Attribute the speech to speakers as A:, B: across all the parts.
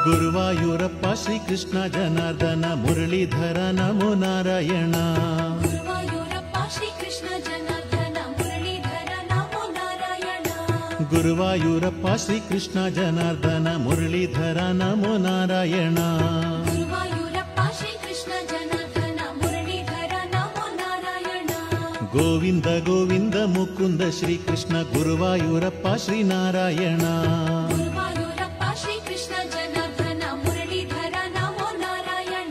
A: ಗುರುವಾಯೂರಪ್ಪ ಶ್ರೀಕೃಷ್ಣ ಜನಾರ್ದನ ಮುರಳೀಧರ ನಮೋ ನಾರಾಯಣ
B: ಗುರುವಾಯೂರಪ್ಪ ಶ್ರೀಕೃಷ್ಣ ಜನಾರ್ದನ ಮುರಳೀಧರ ನಮೋ ನಾರಾಯಣ
A: ಗುರುವಾಯೂರಪ್ಪ ಶ್ರೀಕೃಷ್ಣ ಜನಾರ್ದನ ಮುರಳೀಧರ ನಮೋ ನಾರಾಯಣ
B: ಗುರುವಾಯೂರಪ್ಪ ಶ್ರೀಕೃಷ್ಣ ಜನಾರ್ದನ ಮುರಳೀಧರ ನಮೋ ನಾರಾಯಣ
A: ಗೋವಿಂದ ಗೋವಿಂದ ಮುಕುಂದ ಶ್ರೀಕೃಷ್ಣ ಗುರುವಾಯೂರಪ್ಪ ಶ್ರೀನಾರಾಯಣ
B: ಗುರುವಾಯೂರಪ್ಪ ಶ್ರೀಕೃಷ್ಣ ಜನಾರ್ದನ ಮುರಳೀಧರ ನಮೋ ನಾರಾಯಣ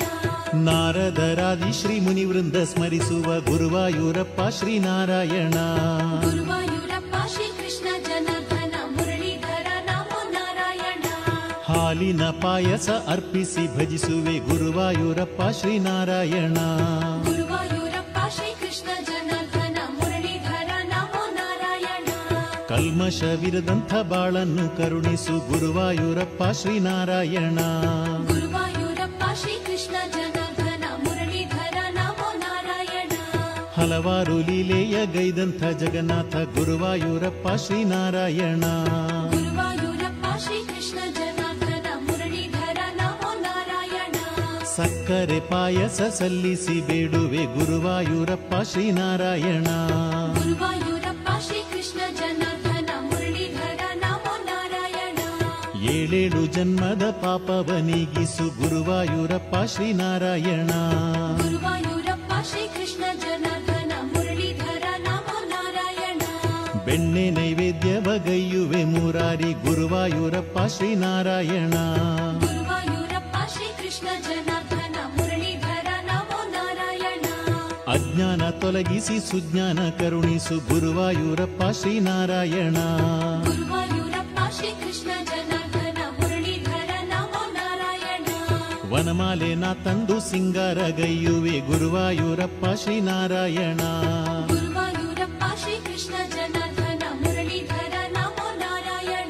A: ನಾರದರಾದಿ ಶ್ರೀ ಮುನಿವೃಂದ ಸ್ಮರಿಸುವ ಗುರುವಾಯೂರಪ್ಪ ಶ್ರೀನಾರಾಯಣ
B: ಗುರುವಾಯೂರಪ್ಪ ಶ್ರೀಕೃಷ್ಣ ಜನಾರ್ದನ ಮುರಳೀಧರ ನಮೋ ನಾರಾಯಣ
A: ಹಾಲಿನ ಪಾಯಸ ಅರ್ಪಿಸಿ ಭಜಿಸುವೆ ಗುರುವಾಯೂರಪ್ಪ ಶ್ರೀನಾರಾಯಣ
B: ಗುರುವಾಯೂರಪ್ಪ ಶ್ರೀಕೃಷ್ಣ ಜನಾರ್ದನ ಮುರಳೀಧರ ನಮೋ ನಾರಾಯಣ
A: ಕಲ್ಮಶವಿರದಂಥ ಬಾಳನ್ನು ಕರುಣಿಸು ಗುರುವಾಯೂರಪ್ಪ ಶ್ರೀನಾರಾಯಣ
B: ಗುರುವಾಯೂರಪ್ಪ ಶ್ರೀಕೃಷ್ಣ ಜನಾರ್ದನ ಮುರಳೀಧರ ನಮೋ ನಾರಾಯಣ
A: ಹಲವಾರು ಲೀಲೆಯ ಗೈದಂಥ ಜಗನ್ನಾಥ ಗುರುವಾಯೂರಪ್ಪ ಶ್ರೀನಾರಾಯಣ
B: ಗುರುವಾಯೂರಪ್ಪ ಶ್ರೀಕೃಷ್ಣ ಜನಾರ್ದನ ಮುರಳೀಧರ ನಮೋ ನಾರಾಯಣ
A: ಸಕ್ಕರೆ ಪಾಯಸ ಸಲ್ಲಿಸಿ ಬೇಡುವೆ ಗುರುವಾಯೂರಪ್ಪ ಶ್ರೀನಾರಾಯಣ
B: ಗುರುವಾಯೂರಪ್ಪ ಶ್ರೀಕೃಷ್ಣ ಜನಾರ್ದನ ಮುರಳೀಧರ ನಮೋ ನಾರಾಯಣ
A: ಏಳೇಳು ಜನ್ಮದ ಪಾಪವ ನೀಗಿಸು ಗುರುವಾಯೂರಪ್ಪ ಶ್ರೀನಾರಾಯಣ
B: ಗುರುವಾಯೂರಪ್ಪ ಶ್ರೀಕೃಷ್ಣ ಜನಾರ್ದನ ಮುರಳೀಧರ ನಮೋ ನಾರಾಯಣ
A: ಬೆಣ್ಣೆ ನೈವೇದ್ಯವಗೈಯುವೆ ಮುರಾರಿ ಗುರುವಾಯೂರಪ್ಪ ಶ್ರೀನಾರಾಯಣ
B: ಗುರುವಾಯೂರಪ್ಪ ಶ್ರೀಕೃಷ್ಣ ಜನಾರ್ದನ ಮುರಳೀಧರ ನಮೋ ನಾರಾಯಣ
A: ಅಜ್ಞಾನ ತೊಲಗಿಸಿ ಸುಜ್ಞಾನ ಕರುಣಿಸು ಗುರುವಾಯೂರಪ್ಪ ಶ್ರೀನಾರಾಯಣ
B: ಗುರುವಾಯೂರಪ್ಪ ಶ್ರೀಕೃಷ್ಣ ಜನಾರ್ದನ ಮುರಳೀಧರ ನಮೋ ನಾರಾಯಣ
A: ವನಮಾಲೆ ನಾ ತಂದು ಸಿಂಗಾರಗೈಯುವೆ ಗುರುವಾಯೂರಪ್ಪ ಶ್ರೀನಾರಾಯಣ
B: ಗುರುವಾಯೂರಪ್ಪ ಶ್ರೀಕೃಷ್ಣ ಜನಾರ್ದನ ಮುರಳೀಧರ ನಮೋ ನಾರಾಯಣ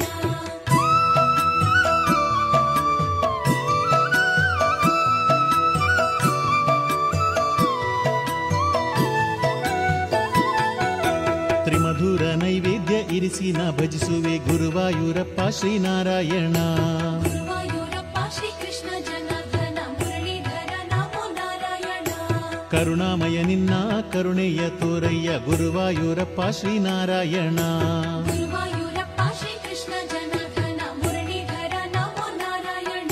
A: ತ್ರಿಮಧುರ ನೈವೇದ್ಯ ಇರಿಸಿ ನಾ ಭಜಿಸುವೆ ಗುರುವಾಯೂರಪ್ಪ ಶ್ರೀನಾರಾಯಣ
B: ಗುರುವಾಯೂರಪ್ಪ ಶ್ರೀಕೃಷ್ಣ ಜನಾರ್ದನ ಮುರಳೀಧರ ನಮೋ ನಾರಾಯಣ
A: ಕರುಣಾಮಯ ನಿನ್ನ ಕರುಣೆಯ ತೋರಯ್ಯ ಗುರುವಾಯೂರಪ್ಪ ಶ್ರೀನಾರಾಯಣ
B: ಗುರುವಾಯೂರಪ್ಪ ಶ್ರೀಕೃಷ್ಣ ಜನಾರ್ದನ ಮುರಳೀಧರ ನಮೋ ನಾರಾಯಣ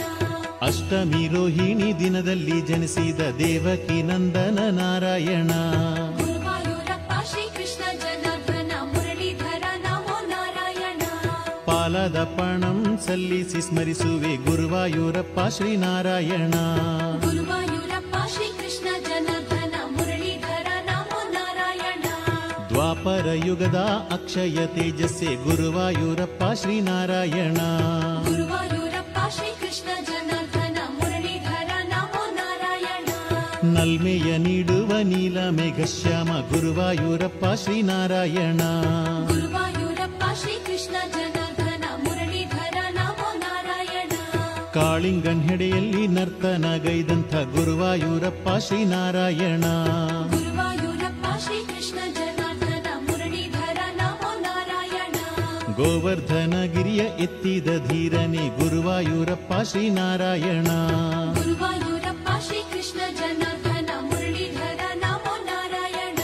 A: ಅಷ್ಟಮಿ ರೋಹಿಣಿ ದಿನದಲ್ಲಿ ಜನಿಸಿದ ದೇವಕಿ ನಂದನ ನಾರಾಯಣ
B: ಗುರುವಾಯೂರಪ್ಪ ಶ್ರೀಕೃಷ್ಣ ಜನಾರ್ದನ ಮುರಳೀಧರ ನಮೋ ನಾರಾಯಣ
A: ಪಾಲದ ಪಣಂ ಸಲ್ಲಿಸಿ ಸ್ಮರಿಸುವೆ ಗುರುವಾಯೂರಪ್ಪ ಶ್ರೀನಾರಾಯಣ
B: ಗುರುವಾಯೂರಪ್ಪ ಶ್ರೀಕೃಷ್ಣ ಜನಾರ್ದನ ಮುರಳೀಧರ ನಮೋ ನಾರಾಯಣ
A: ದ್ವಾಪರ ಯುಗದ ಅಕ್ಷಯ ತೇಜಸ್ಸೆ ಗುರುವಾಯೂರಪ್ಪ ಶ್ರೀನಾರಾಯಣ
B: ಗುರುವಾಯೂರಪ್ಪ ಶ್ರೀಕೃಷ್ಣ ಜನಾರ್ದನ ಮುರಳೀಧರ ನಮೋ ನಾರಾಯಣ
A: ನಲ್ಮೆಯ ನೀಡುವ ನೀಲ ಮೇಘಶ್ಯಾಮ ಗುರುವಾಯೂರಪ್ಪ ಶ್ರೀನಾರಾಯಣ
B: ಗುರುವಾಯೂರಪ್ಪ ಶ್ರೀಕೃಷ್ಣ ಜನಾರ್ದನ ಮುರಳೀಧರ ನಮೋ ನಾರಾಯಣ
A: ಕಾಳಿಂಗನ್ ಹೆಡೆಯಲ್ಲಿ ನರ್ತನಗೈದಂಥ ಗುರುವಾಯೂರಪ್ಪ ಶ್ರೀನಾರಾಯಣ
B: ಗುರುವಾಯೂರಪ್ಪ ಶ್ರೀಕೃಷ್ಣ ಜನಾರ್ದನ ಮುರಳೀಧರ ನಮೋ ನಾರಾಯಣ
A: ಗೋವರ್ಧನಗಿರಿಯ ಎತ್ತಿದ ಧೀರನೆ ಗುರುವಾಯೂರಪ್ಪ ಶ್ರೀನಾರಾಯಣ
B: ಗುರುವಾಯೂರಪ್ಪ ಶ್ರೀಕೃಷ್ಣ ಜನಾರ್ದನ ಮುರಳೀಧರ ನಮೋ ನಾರಾಯಣ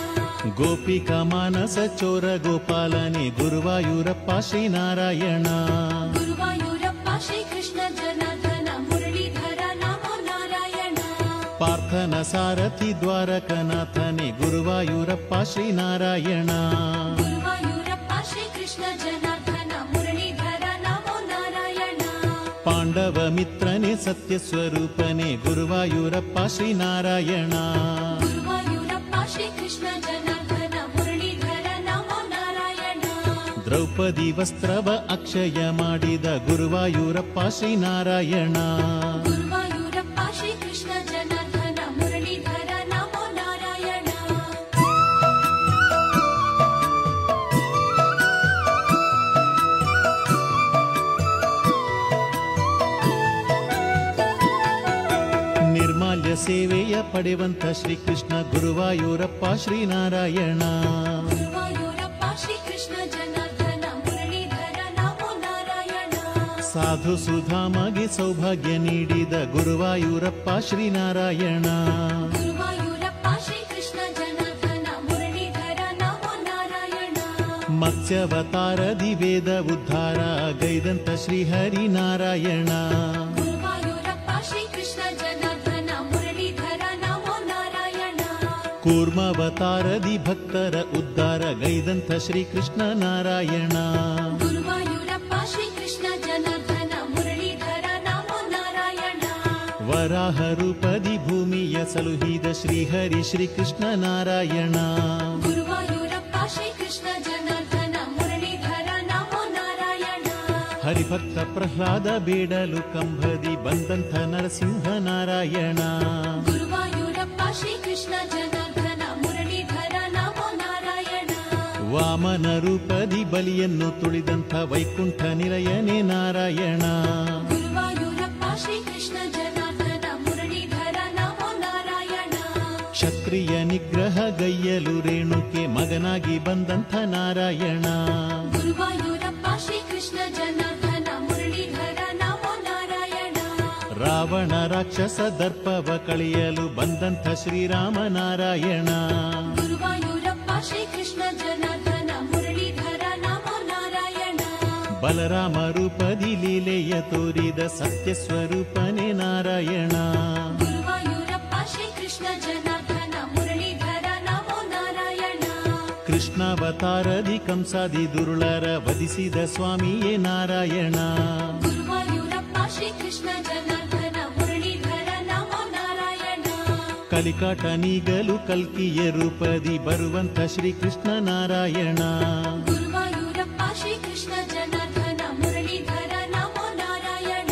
A: ಗೋಪಿಕಾ ಮಾನಸ ಚೋರ ಗೋಪಾಲನೆ ಗುರುವಾಯೂರಪ್ಪ ಶ್ರೀನಾರಾಯಣ
B: ಗುರುವಾಯೂರಪ್ಪ ಶ್ರೀಕೃಷ್ಣ ಜನಾರ್ದನ ಮುರಳೀಧರ ನಮೋ ನಾರಾಯಣ
A: ಪಾರ್ಥನ ಸಾರಥಿ ದ್ವಾರಕನಾಥನೆ ಗುರುವಾಯೂರಪ್ಪ ಶ್ರೀನಾರಾಯಣ
B: ಗುರುವಾಯೂರಪ್ಪ ಶ್ರೀಕೃಷ್ಣ ಜನಾರ್ದನ ಮುರಳೀಧರ ನಮೋ ನಾರಾಯಣ
A: ಪಾಂಡವ ಮಿತ್ರನೆ ಸತ್ಯ ಸ್ವರೂಪನೆ ಗುರುವಾಯೂರಪ್ಪ ಶ್ರೀನಾರಾಯಣ
B: ಗುರುವಾಯೂರಪ್ಪ ಶ್ರೀಕೃಷ್ಣ ಜನಾರ್ದನ ಮುರಳೀಧರ ನಮೋ ನಾರಾಯಣ
A: ದ್ರೌಪದಿ ವಸ್ತ್ರವ ಅಕ್ಷಯ ಮಾಡಿದ ಗುರುವಾಯೂರಪ್ಪ ಶ್ರೀನಾರಾಯಣ
B: ಗುರುವಾಯೂರಪ್ಪ ಶ್ರೀಕೃಷ್ಣ ಜನಾರ್ದನ ಮುರಳೀಧರ ನಮೋ ನಾರಾಯಣ
A: ನಿರ್ಮಾಲ್ಯ ಸೇವೆಯ ಪಡೆವಂತ ಶ್ರೀಕೃಷ್ಣ ಗುರುವಾಯೂರಪ್ಪ ಶ್ರೀನಾರಾಯಣ
B: ಗುರುವಾಯೂರಪ್ಪ ಶ್ರೀಕೃಷ್ಣ ಜನಾರ್ದನ ಮುರಳೀಧರ ನಮೋ ನಾರಾಯಣ
A: ಸಾಧು ಸುಧಾಮಗೆ ಸೌಭಾಗ್ಯ ನೀಡಿದ ಗುರುವಾಯೂರಪ್ಪ ಶ್ರೀನಾರಾಯಣ
B: ಗುರುವಾಯೂರಪ್ಪ ಶ್ರೀಕೃಷ್ಣ ಜನಾರ್ದನ ಮುರಳೀಧರ ನಮೋ ನಾರಾಯಣ
A: ಮತ್ಸ್ಯವತಾರದಿ ವೇದ ಉದ್ಧಾರ ಗೈದಂತ ಶ್ರೀಹರಿನಾರಾಯಣ
B: ಗುರುವಾಯೂರಪ್ಪ ಶ್ರೀಕೃಷ್ಣ ಜನಾರ್ದನ ಮುರಳೀಧರ ನಮೋ ನಾರಾಯಣ
A: ಕೂರ್ಮಾವತಾರದಿ ಭಕ್ತರ ಉದ್ಧಾರ ಗೈದಂತ ಶ್ರೀಕೃಷ್ಣ ನಾರಾಯಣ
B: ಗುರುವಾಯೂರಪ್ಪ ಶ್ರೀಕೃಷ್ಣ ಜನಾರ್ದನ ಮುರಳೀಧರ ನಮೋ ನಾರಾಯಣ
A: ವರಾಹ ರೂಪದಿ ಭೂಮಿಯ ಸಲುಹಿದ ಶ್ರೀಹರಿ ಶ್ರೀಕೃಷ್ಣ ನಾರಾಯಣ
B: ಗುರುವಾಯೂರಪ್ಪ ಶ್ರೀಕೃಷ್ಣ ಜನಾರ್ದನ ಮುರಳೀಧರ ನಮೋ ನಾರಾಯಣ
A: ಹರಿಭಕ್ತ ಪ್ರಹ್ಲಾದ ಬೇಡಲು ಕಂಬದಿ ಬಂದಂಥ ನರಸಿಂಹ ನಾರಾಯಣ
B: ಗುರುವಾಯೂರಪ್ಪ ಶ್ರೀಕೃಷ್ಣ ಜನಾರ್ದನ ಮುರಳೀಧರ ನಮೋ ನಾರಾಯಣ
A: ವಾಮನ ರೂಪದಿ ಬಲಿಯನ್ನು ತುಳಿದಂಥ ವೈಕುಂಠ ನಿಲಯನೇ ನಾರಾಯಣ
B: ಗುರುವಾಯೂರಪ್ಪ ಶ್ರೀಕೃಷ್ಣ ಜನಾರ್ದನ ಮುರಳೀಧರ ನಮೋ ನಾರಾಯಣ
A: ಕ್ಷತ್ರಿಯ ನಿಗ್ರಹ ಗೈಯಲು ರೇಣುಕೆ ಮಗನಾಗಿ ಬಂದಂಥ ನಾರಾಯಣ
B: ಗುರುವಾಯೂರಪ್ಪ ಶ್ರೀಕೃಷ್ಣ ಜನಾರ್ದನ ಮುರಳೀಧರ ನಮೋ ನಾರಾಯಣ
A: ರಾವಣ ರಾಕ್ಷಸ ದರ್ಪವ ಕಳೆಯಲು ಬಂದಂಥ ಶ್ರೀರಾಮ ನಾರಾಯಣ
B: ಗುರುವಾಯೂರಪ್ಪ ಶ್ರೀಕೃಷ್ಣ ಜನಾರ್ದನ ಮುರಳೀಧರ ನಮೋ ನಾರಾಯಣ
A: ಬಲರಾಮ ರೂಪದಿ ಲೀಲೆಯ ತೋರಿದ ಸತ್ಯ ಸ್ವರೂಪನೇ ನಾರಾಯಣ
B: ಗುರುವಾಯೂರಪ್ಪ ಶ್ರೀಕೃಷ್ಣ ಜನಾರ್ದನ ಮುರಳೀಧರ ನಮೋ ನಾರಾಯಣ
A: ಕೃಷ್ಣಾವತಾರದಿ ಕಂಸಾದಿ ದುರುಳರ ವಧಿಸಿದ ಸ್ವಾಮಿಯೇ ನಾರಾಯಣ
B: ಗುರುವಾಯೂರಪ್ಪ ಶ್ರೀಕೃಷ್ಣ ಜನಾರ್ದನ ಮುರಳೀಧರ ನಮೋ ನಾರಾಯಣ
A: ಕಲಿಕಾಟ ನೀಗಲು ಕಲ್ಕಿಯ ರೂಪದಿ ಬರುವಂತ ಶ್ರೀಕೃಷ್ಣ ನಾರಾಯಣ
B: ಗುರುವಾಯೂರಪ್ಪ ಶ್ರೀಕೃಷ್ಣ ಜನಾರ್ದನ ಮುರಳೀಧರ ನಮೋ ನಾರಾಯಣ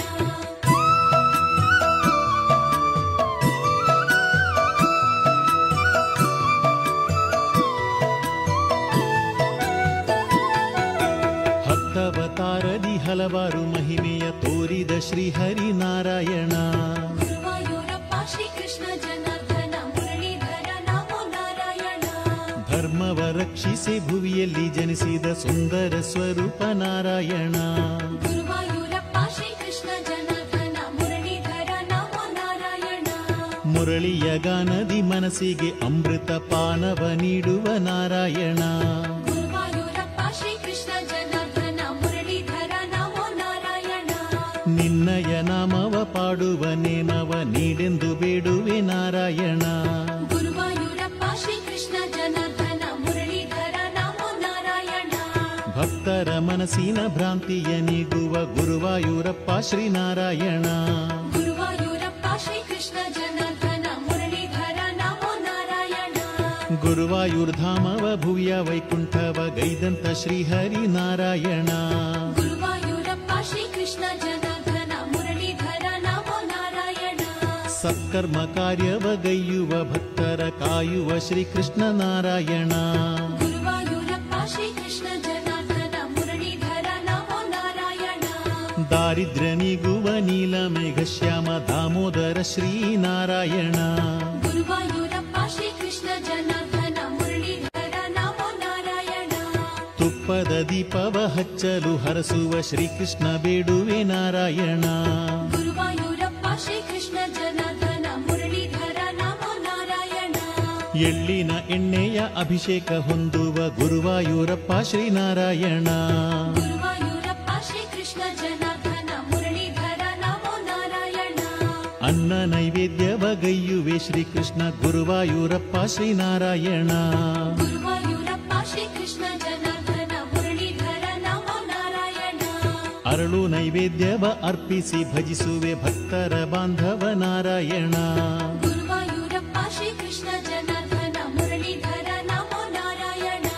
A: ಹತ್ತವತಾರದಿ ಹಲವಾರು ಮಹಿಮೆಯ ತೋರಿದ ಶ್ರೀಹರಿ ನಾರಾಯಣ
B: ಗುರುವಾಯೂರಪ್ಪ ಶ್ರೀಕೃಷ್ಣ ಜನಾರ್ದನ ಮುರಳೀಧರ ನಮೋ ನಾರಾಯಣ
A: ಧರ್ಮವ ರಕ್ಷಿಸಿ ಭುವಿಯಲ್ಲಿ ಜನಿಸಿದ ಸುಂದರ ಸ್ವರೂಪ ನಾರಾಯಣ
B: ಗುರುವಾಯೂರಪ್ಪ ಶ್ರೀಕೃಷ್ಣ ಜನಾರ್ದನ ಮುರಳೀಧರ ನಮೋ ನಾರಾಯಣ
A: ಮುರಳಿಯ ಗಾನದಿ ಮನಸ್ಸಿಗೆ ಅಮೃತ ಪಾನವ ನೀಡುವ ನಾರಾಯಣ
B: ಗುರುವಾಯೂರಪ್ಪ ಶ್ರೀಕೃಷ್ಣ ಜನಾರ್ದನ ಮುರಳೀಧರ ನಮೋ ನಾರಾಯಣ
A: ನಿನ್ನಯ ನಾಮವ ಪಾಡುವ ನೇಮವ ನೀಡೆಂದು ಬೇಡುವೆ ನಾರಾಯಣ
B: ಗುರುವಾಯೂರಪ್ಪ ಶ್ರೀಕೃಷ್ಣ ಜನಾರ್ದನ ಮುರಳೀಧರ ನಮೋ ನಾರಾಯಣ
A: ಭಕ್ತರ ಮನಸ್ಸಿನ ಭ್ರಾಂತಿಯ ನೀಗುವ ಗುರುವಾಯೂರಪ್ಪ ಶ್ರೀನಾರಾಯಣ
B: ಗುರುವಾಯೂರಪ್ಪ ಶ್ರೀಕೃಷ್ಣ ಜನಾರ್ದನ ಮುರಳೀಧರ ನಮೋ ನಾರಾಯಣ
A: ಗುರುವಾಯೂರ್ಧಾಮವ ಭುವಿಯ ವೈಕುಂಠವ ಗೈದಂತ ಶ್ರೀಹರಿ ನಾರಾಯಣ
B: ಗುರುವಾಯೂರಪ್ಪ ಶ್ರೀಕೃಷ್ಣ ಜನಾರ್ದನ ಮುರಳೀಧರ ನಮೋ ನಾರಾಯಣ
A: ಸತ್ಕರ್ಮ ಕಾರ್ಯವ ಗೈಯುವ ಭಕ್ತರ ಕಾಯುವ ಶ್ರೀಕೃಷ್ಣ ನಾರಾಯಣ
B: ಗುರುವಾಯೂರಪ್ಪ ಶ್ರೀಕೃಷ್ಣ ಜನಾರ್ದನ ಮುರಳೀಧರ ನಮೋ ನಾರಾಯಣ
A: ದಾರಿದ್ರ್ಯ ನೀಗುವ ನೀಲ ಮೇಘಶ್ಯಾಮ ದಾಮೋದರ ಶ್ರೀನಾರಾಯಣ
B: ಗುರುವಾಯೂರಪ್ಪ ಶ್ರೀಕೃಷ್ಣ ಜನಾರ್ದನ ಮುರಳೀಧರ ನಮೋ ನಾರಾಯಣ
A: ತುಪ್ಪದ ದೀಪವ ಹಚ್ಚಲು ಹರಸುವ ಶ್ರೀಕೃಷ್ಣ ಬೇಡುವೆ ನಾರಾಯಣ
B: ಗುರುವಾಯೂರಪ್ಪ ಶ್ರೀಕೃಷ್ಣ ಜನಾರ್ದನ ಮುರಳೀಧರ ನಮೋ ನಾರಾಯಣ
A: ಎಳ್ಳಿನ ಎಣ್ಣೆಯ ಅಭಿಷೇಕ ಹೊಂದುವ ಗುರುವಾಯೂರಪ್ಪ ಶ್ರೀನಾರಾಯಣ
B: ಗುರುವಾಯೂರಪ್ಪ ಶ್ರೀಕೃಷ್ಣ ಜನಾರ್ದನ ಮುರಳೀಧರ ನಮೋ ನಾರಾಯಣ
A: ಅನ್ನ ನೈವೇದ್ಯವ ಗೈಯುವೆ ಶ್ರೀಕೃಷ್ಣ ಗುರುವಾಯೂರಪ್ಪ ಶ್ರೀನಾರಾಯಣ
B: ಗುರುವಾಯೂರಪ್ಪ ಶ್ರೀಕೃಷ್ಣ ಜನಾರ್ದನ ಮುರಳೀಧರ ನಮೋ ನಾರಾಯಣ
A: ಅರಳು ನೈವೇದ್ಯವ ಅರ್ಪಿಸಿ ಭಜಿಸುವೆ ಭಕ್ತರ ಬಾಂಧವ ನಾರಾಯಣ
B: ಗುರುವಾಯೂರಪ್ಪ ಶ್ರೀಕೃಷ್ಣ ಜನಾರ್ದನ ಮುರಳೀಧರ ನಮೋ ನಾರಾಯಣ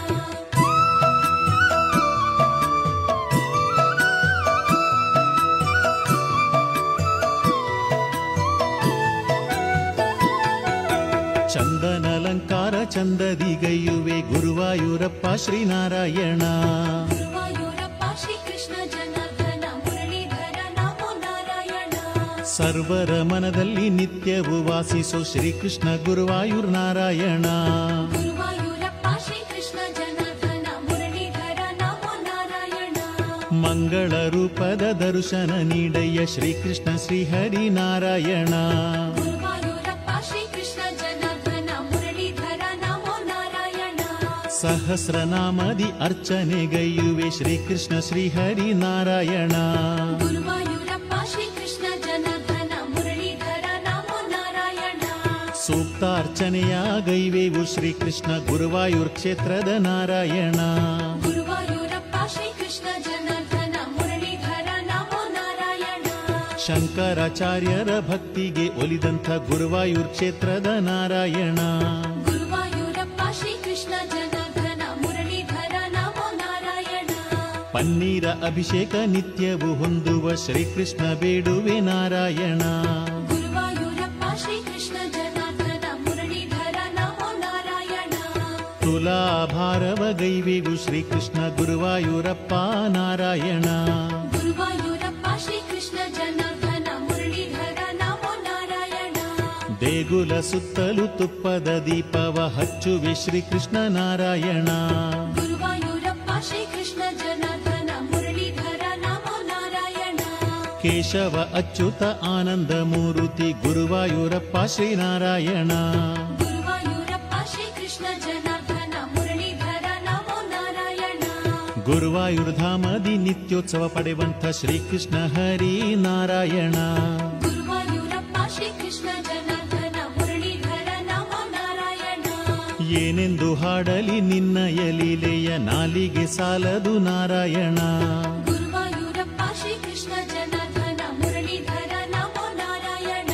A: ಚಂದನಲಂಕಾರ ಚಂದದಿ ಗೈಯುವೆ ಗುರುವಾಯೂರಪ್ಪ ಶ್ರೀನಾರಾಯಣ
B: ಗುರುವಾಯೂರಪ್ಪ ಶ್ರೀಕೃಷ್ಣ ಜನಾರ್ದನ ಮುರಳೀಧರ ನಮೋ ನಾರಾಯಣ
A: ಸರ್ವರ ಮನದಲ್ಲಿ ನಿತ್ಯವೂ ವಾಸಿಸೋ ಶ್ರೀಕೃಷ್ಣ ಗುರುವಾಯೂರ್ ನಾರಾಯಣ
B: ಗುರುವಾಯೂರಪ್ಪ ಶ್ರೀಕೃಷ್ಣ ಜನಾರ್ದನ ಮುರಳೀಧರ ನಮೋ ನಾರಾಯಣ
A: ಮಂಗಳ ರೂಪದ ದರ್ಶನ ನೀಡಯ್ಯ ಶ್ರೀಕೃಷ್ಣ ಶ್ರೀಹರಿ ನಾರಾಯಣ
B: ಗುರುವಾಯೂರಪ್ಪ ಶ್ರೀಕೃಷ್ಣ ಜನಾರ್ದನ ಮುರಳೀಧರ ನಮೋ ನಾರಾಯಣ
A: ಸಹಸ್ರನಾಮದಿ ಅರ್ಚನೆಗೈಯುವೆ ಶ್ರೀಕೃಷ್ಣ ಶ್ರೀಹರಿ ನಾರಾಯಣ
B: ಗುರುವಾಯೂರಪ್ಪ ಶ್ರೀಕೃಷ್ಣ ಜನಾರ್ದನ ಮುರಳೀಧರ ನಮೋ ನಾರಾಯಣ
A: ಸೂಕ್ತಾರ್ಚನೆಯ ಗೈವೇವು ಶ್ರೀಕೃಷ್ಣ ಗುರುವಾಯೂರ್ ಕ್ಷೇತ್ರದ ನಾರಾಯಣ
B: ಗುರುವಾಯೂರಪ್ಪ ಶ್ರೀಕೃಷ್ಣ ಜನಾರ್ದನ ಮುರಳೀಧರ ನಮೋ ನಾರಾಯಣ
A: ಶಂಕರಾಚಾರ್ಯರ ಭಕ್ತಿಗೆ ಒಲಿದಂಥ ಗುರುವಾಯೂರ್ ಕ್ಷೇತ್ರದ ನಾರಾಯಣ
B: ಗುರುವಾಯೂರಪ್ಪ ಶ್ರೀಕೃಷ್ಣ ಜನಾರ್ದನ ಮುರಳೀಧರ ನಮೋ ನಾರಾಯಣ
A: ಪನ್ನೀರ ಅಭಿಷೇಕ ನಿತ್ಯವೂ ಹೊಂದುವ ಶ್ರೀಕೃಷ್ಣ ಬೇಡುವೆ ನಾರಾಯಣ
B: ಗುರುವಾಯೂರಪ್ಪ ಶ್ರೀಕೃಷ್ಣ ಜನಾರ್ದನ ಮುರಳೀಧರ ನಮೋ ನಾರಾಯಣ
A: ತುಲಾಭಾರವ ಗೈವೇವು ಶ್ರೀಕೃಷ್ಣ ಗುರುವಾಯೂರಪ್ಪ ನಾರಾಯಣ
B: ಗುರುವಾಯೂರಪ್ಪ ಶ್ರೀಕೃಷ್ಣ ಜನಾರ್ದನ ಮುರಳೀಧರ ನಮೋ ನಾರಾಯಣ
A: ದೇಗುಲ ಸುತ್ತಲೂ ತುಪ್ಪದ ದೀಪವ ಹಚ್ಚುವೆ ಶ್ರೀಕೃಷ್ಣ ನಾರಾಯಣ
B: ಗುರುವಾಯೂರಪ್ಪ ಶ್ರೀಕೃಷ್ಣ ಜನಾರ್ದನ ಮುರಳೀಧರ ನಮೋ ನಾರಾಯಣ
A: ಕೇಶವ ಅಚ್ಯುತ ಆನಂದ ಮೂರುತಿ ಗುರುವಾಯೂರಪ್ಪ ಶ್ರೀನಾರಾಯಣ
B: ಗುರುವಾಯೂರಪ್ಪ ಶ್ರೀಕೃಷ್ಣ ಜನಾರ್ದನ ಮುರಳೀಧರ ನಮೋ ನಾರಾಯಣ
A: ಗುರುವಾಯೂರ್ ಧಾಮದಿ ನಿತ್ಯೋತ್ಸವ ಪಡೆವಂಥ ಶ್ರೀಕೃಷ್ಣ ಹರಿ ನಾರಾಯಣ
B: ಗುರುವಾಯೂರಪ್ಪ ಶ್ರೀಕೃಷ್ಣ ಜನಾರ್ದನ ಮುರಳೀಧರ ನಮೋ ನಾರಾಯಣ
A: ಏನೆಂದು ಹಾಡಲಿ ನಿನ್ನ ಲೀಲೆಯ ನಾಲಿಗೆ ಸಾಲದು ನಾರಾಯಣ
B: ಗುರುವಾಯೂರಪ್ಪ ಶ್ರೀಕೃಷ್ಣ ಜನಾರ್ದನ ಮುರಳೀಧರ ನಮೋ ನಾರಾಯಣ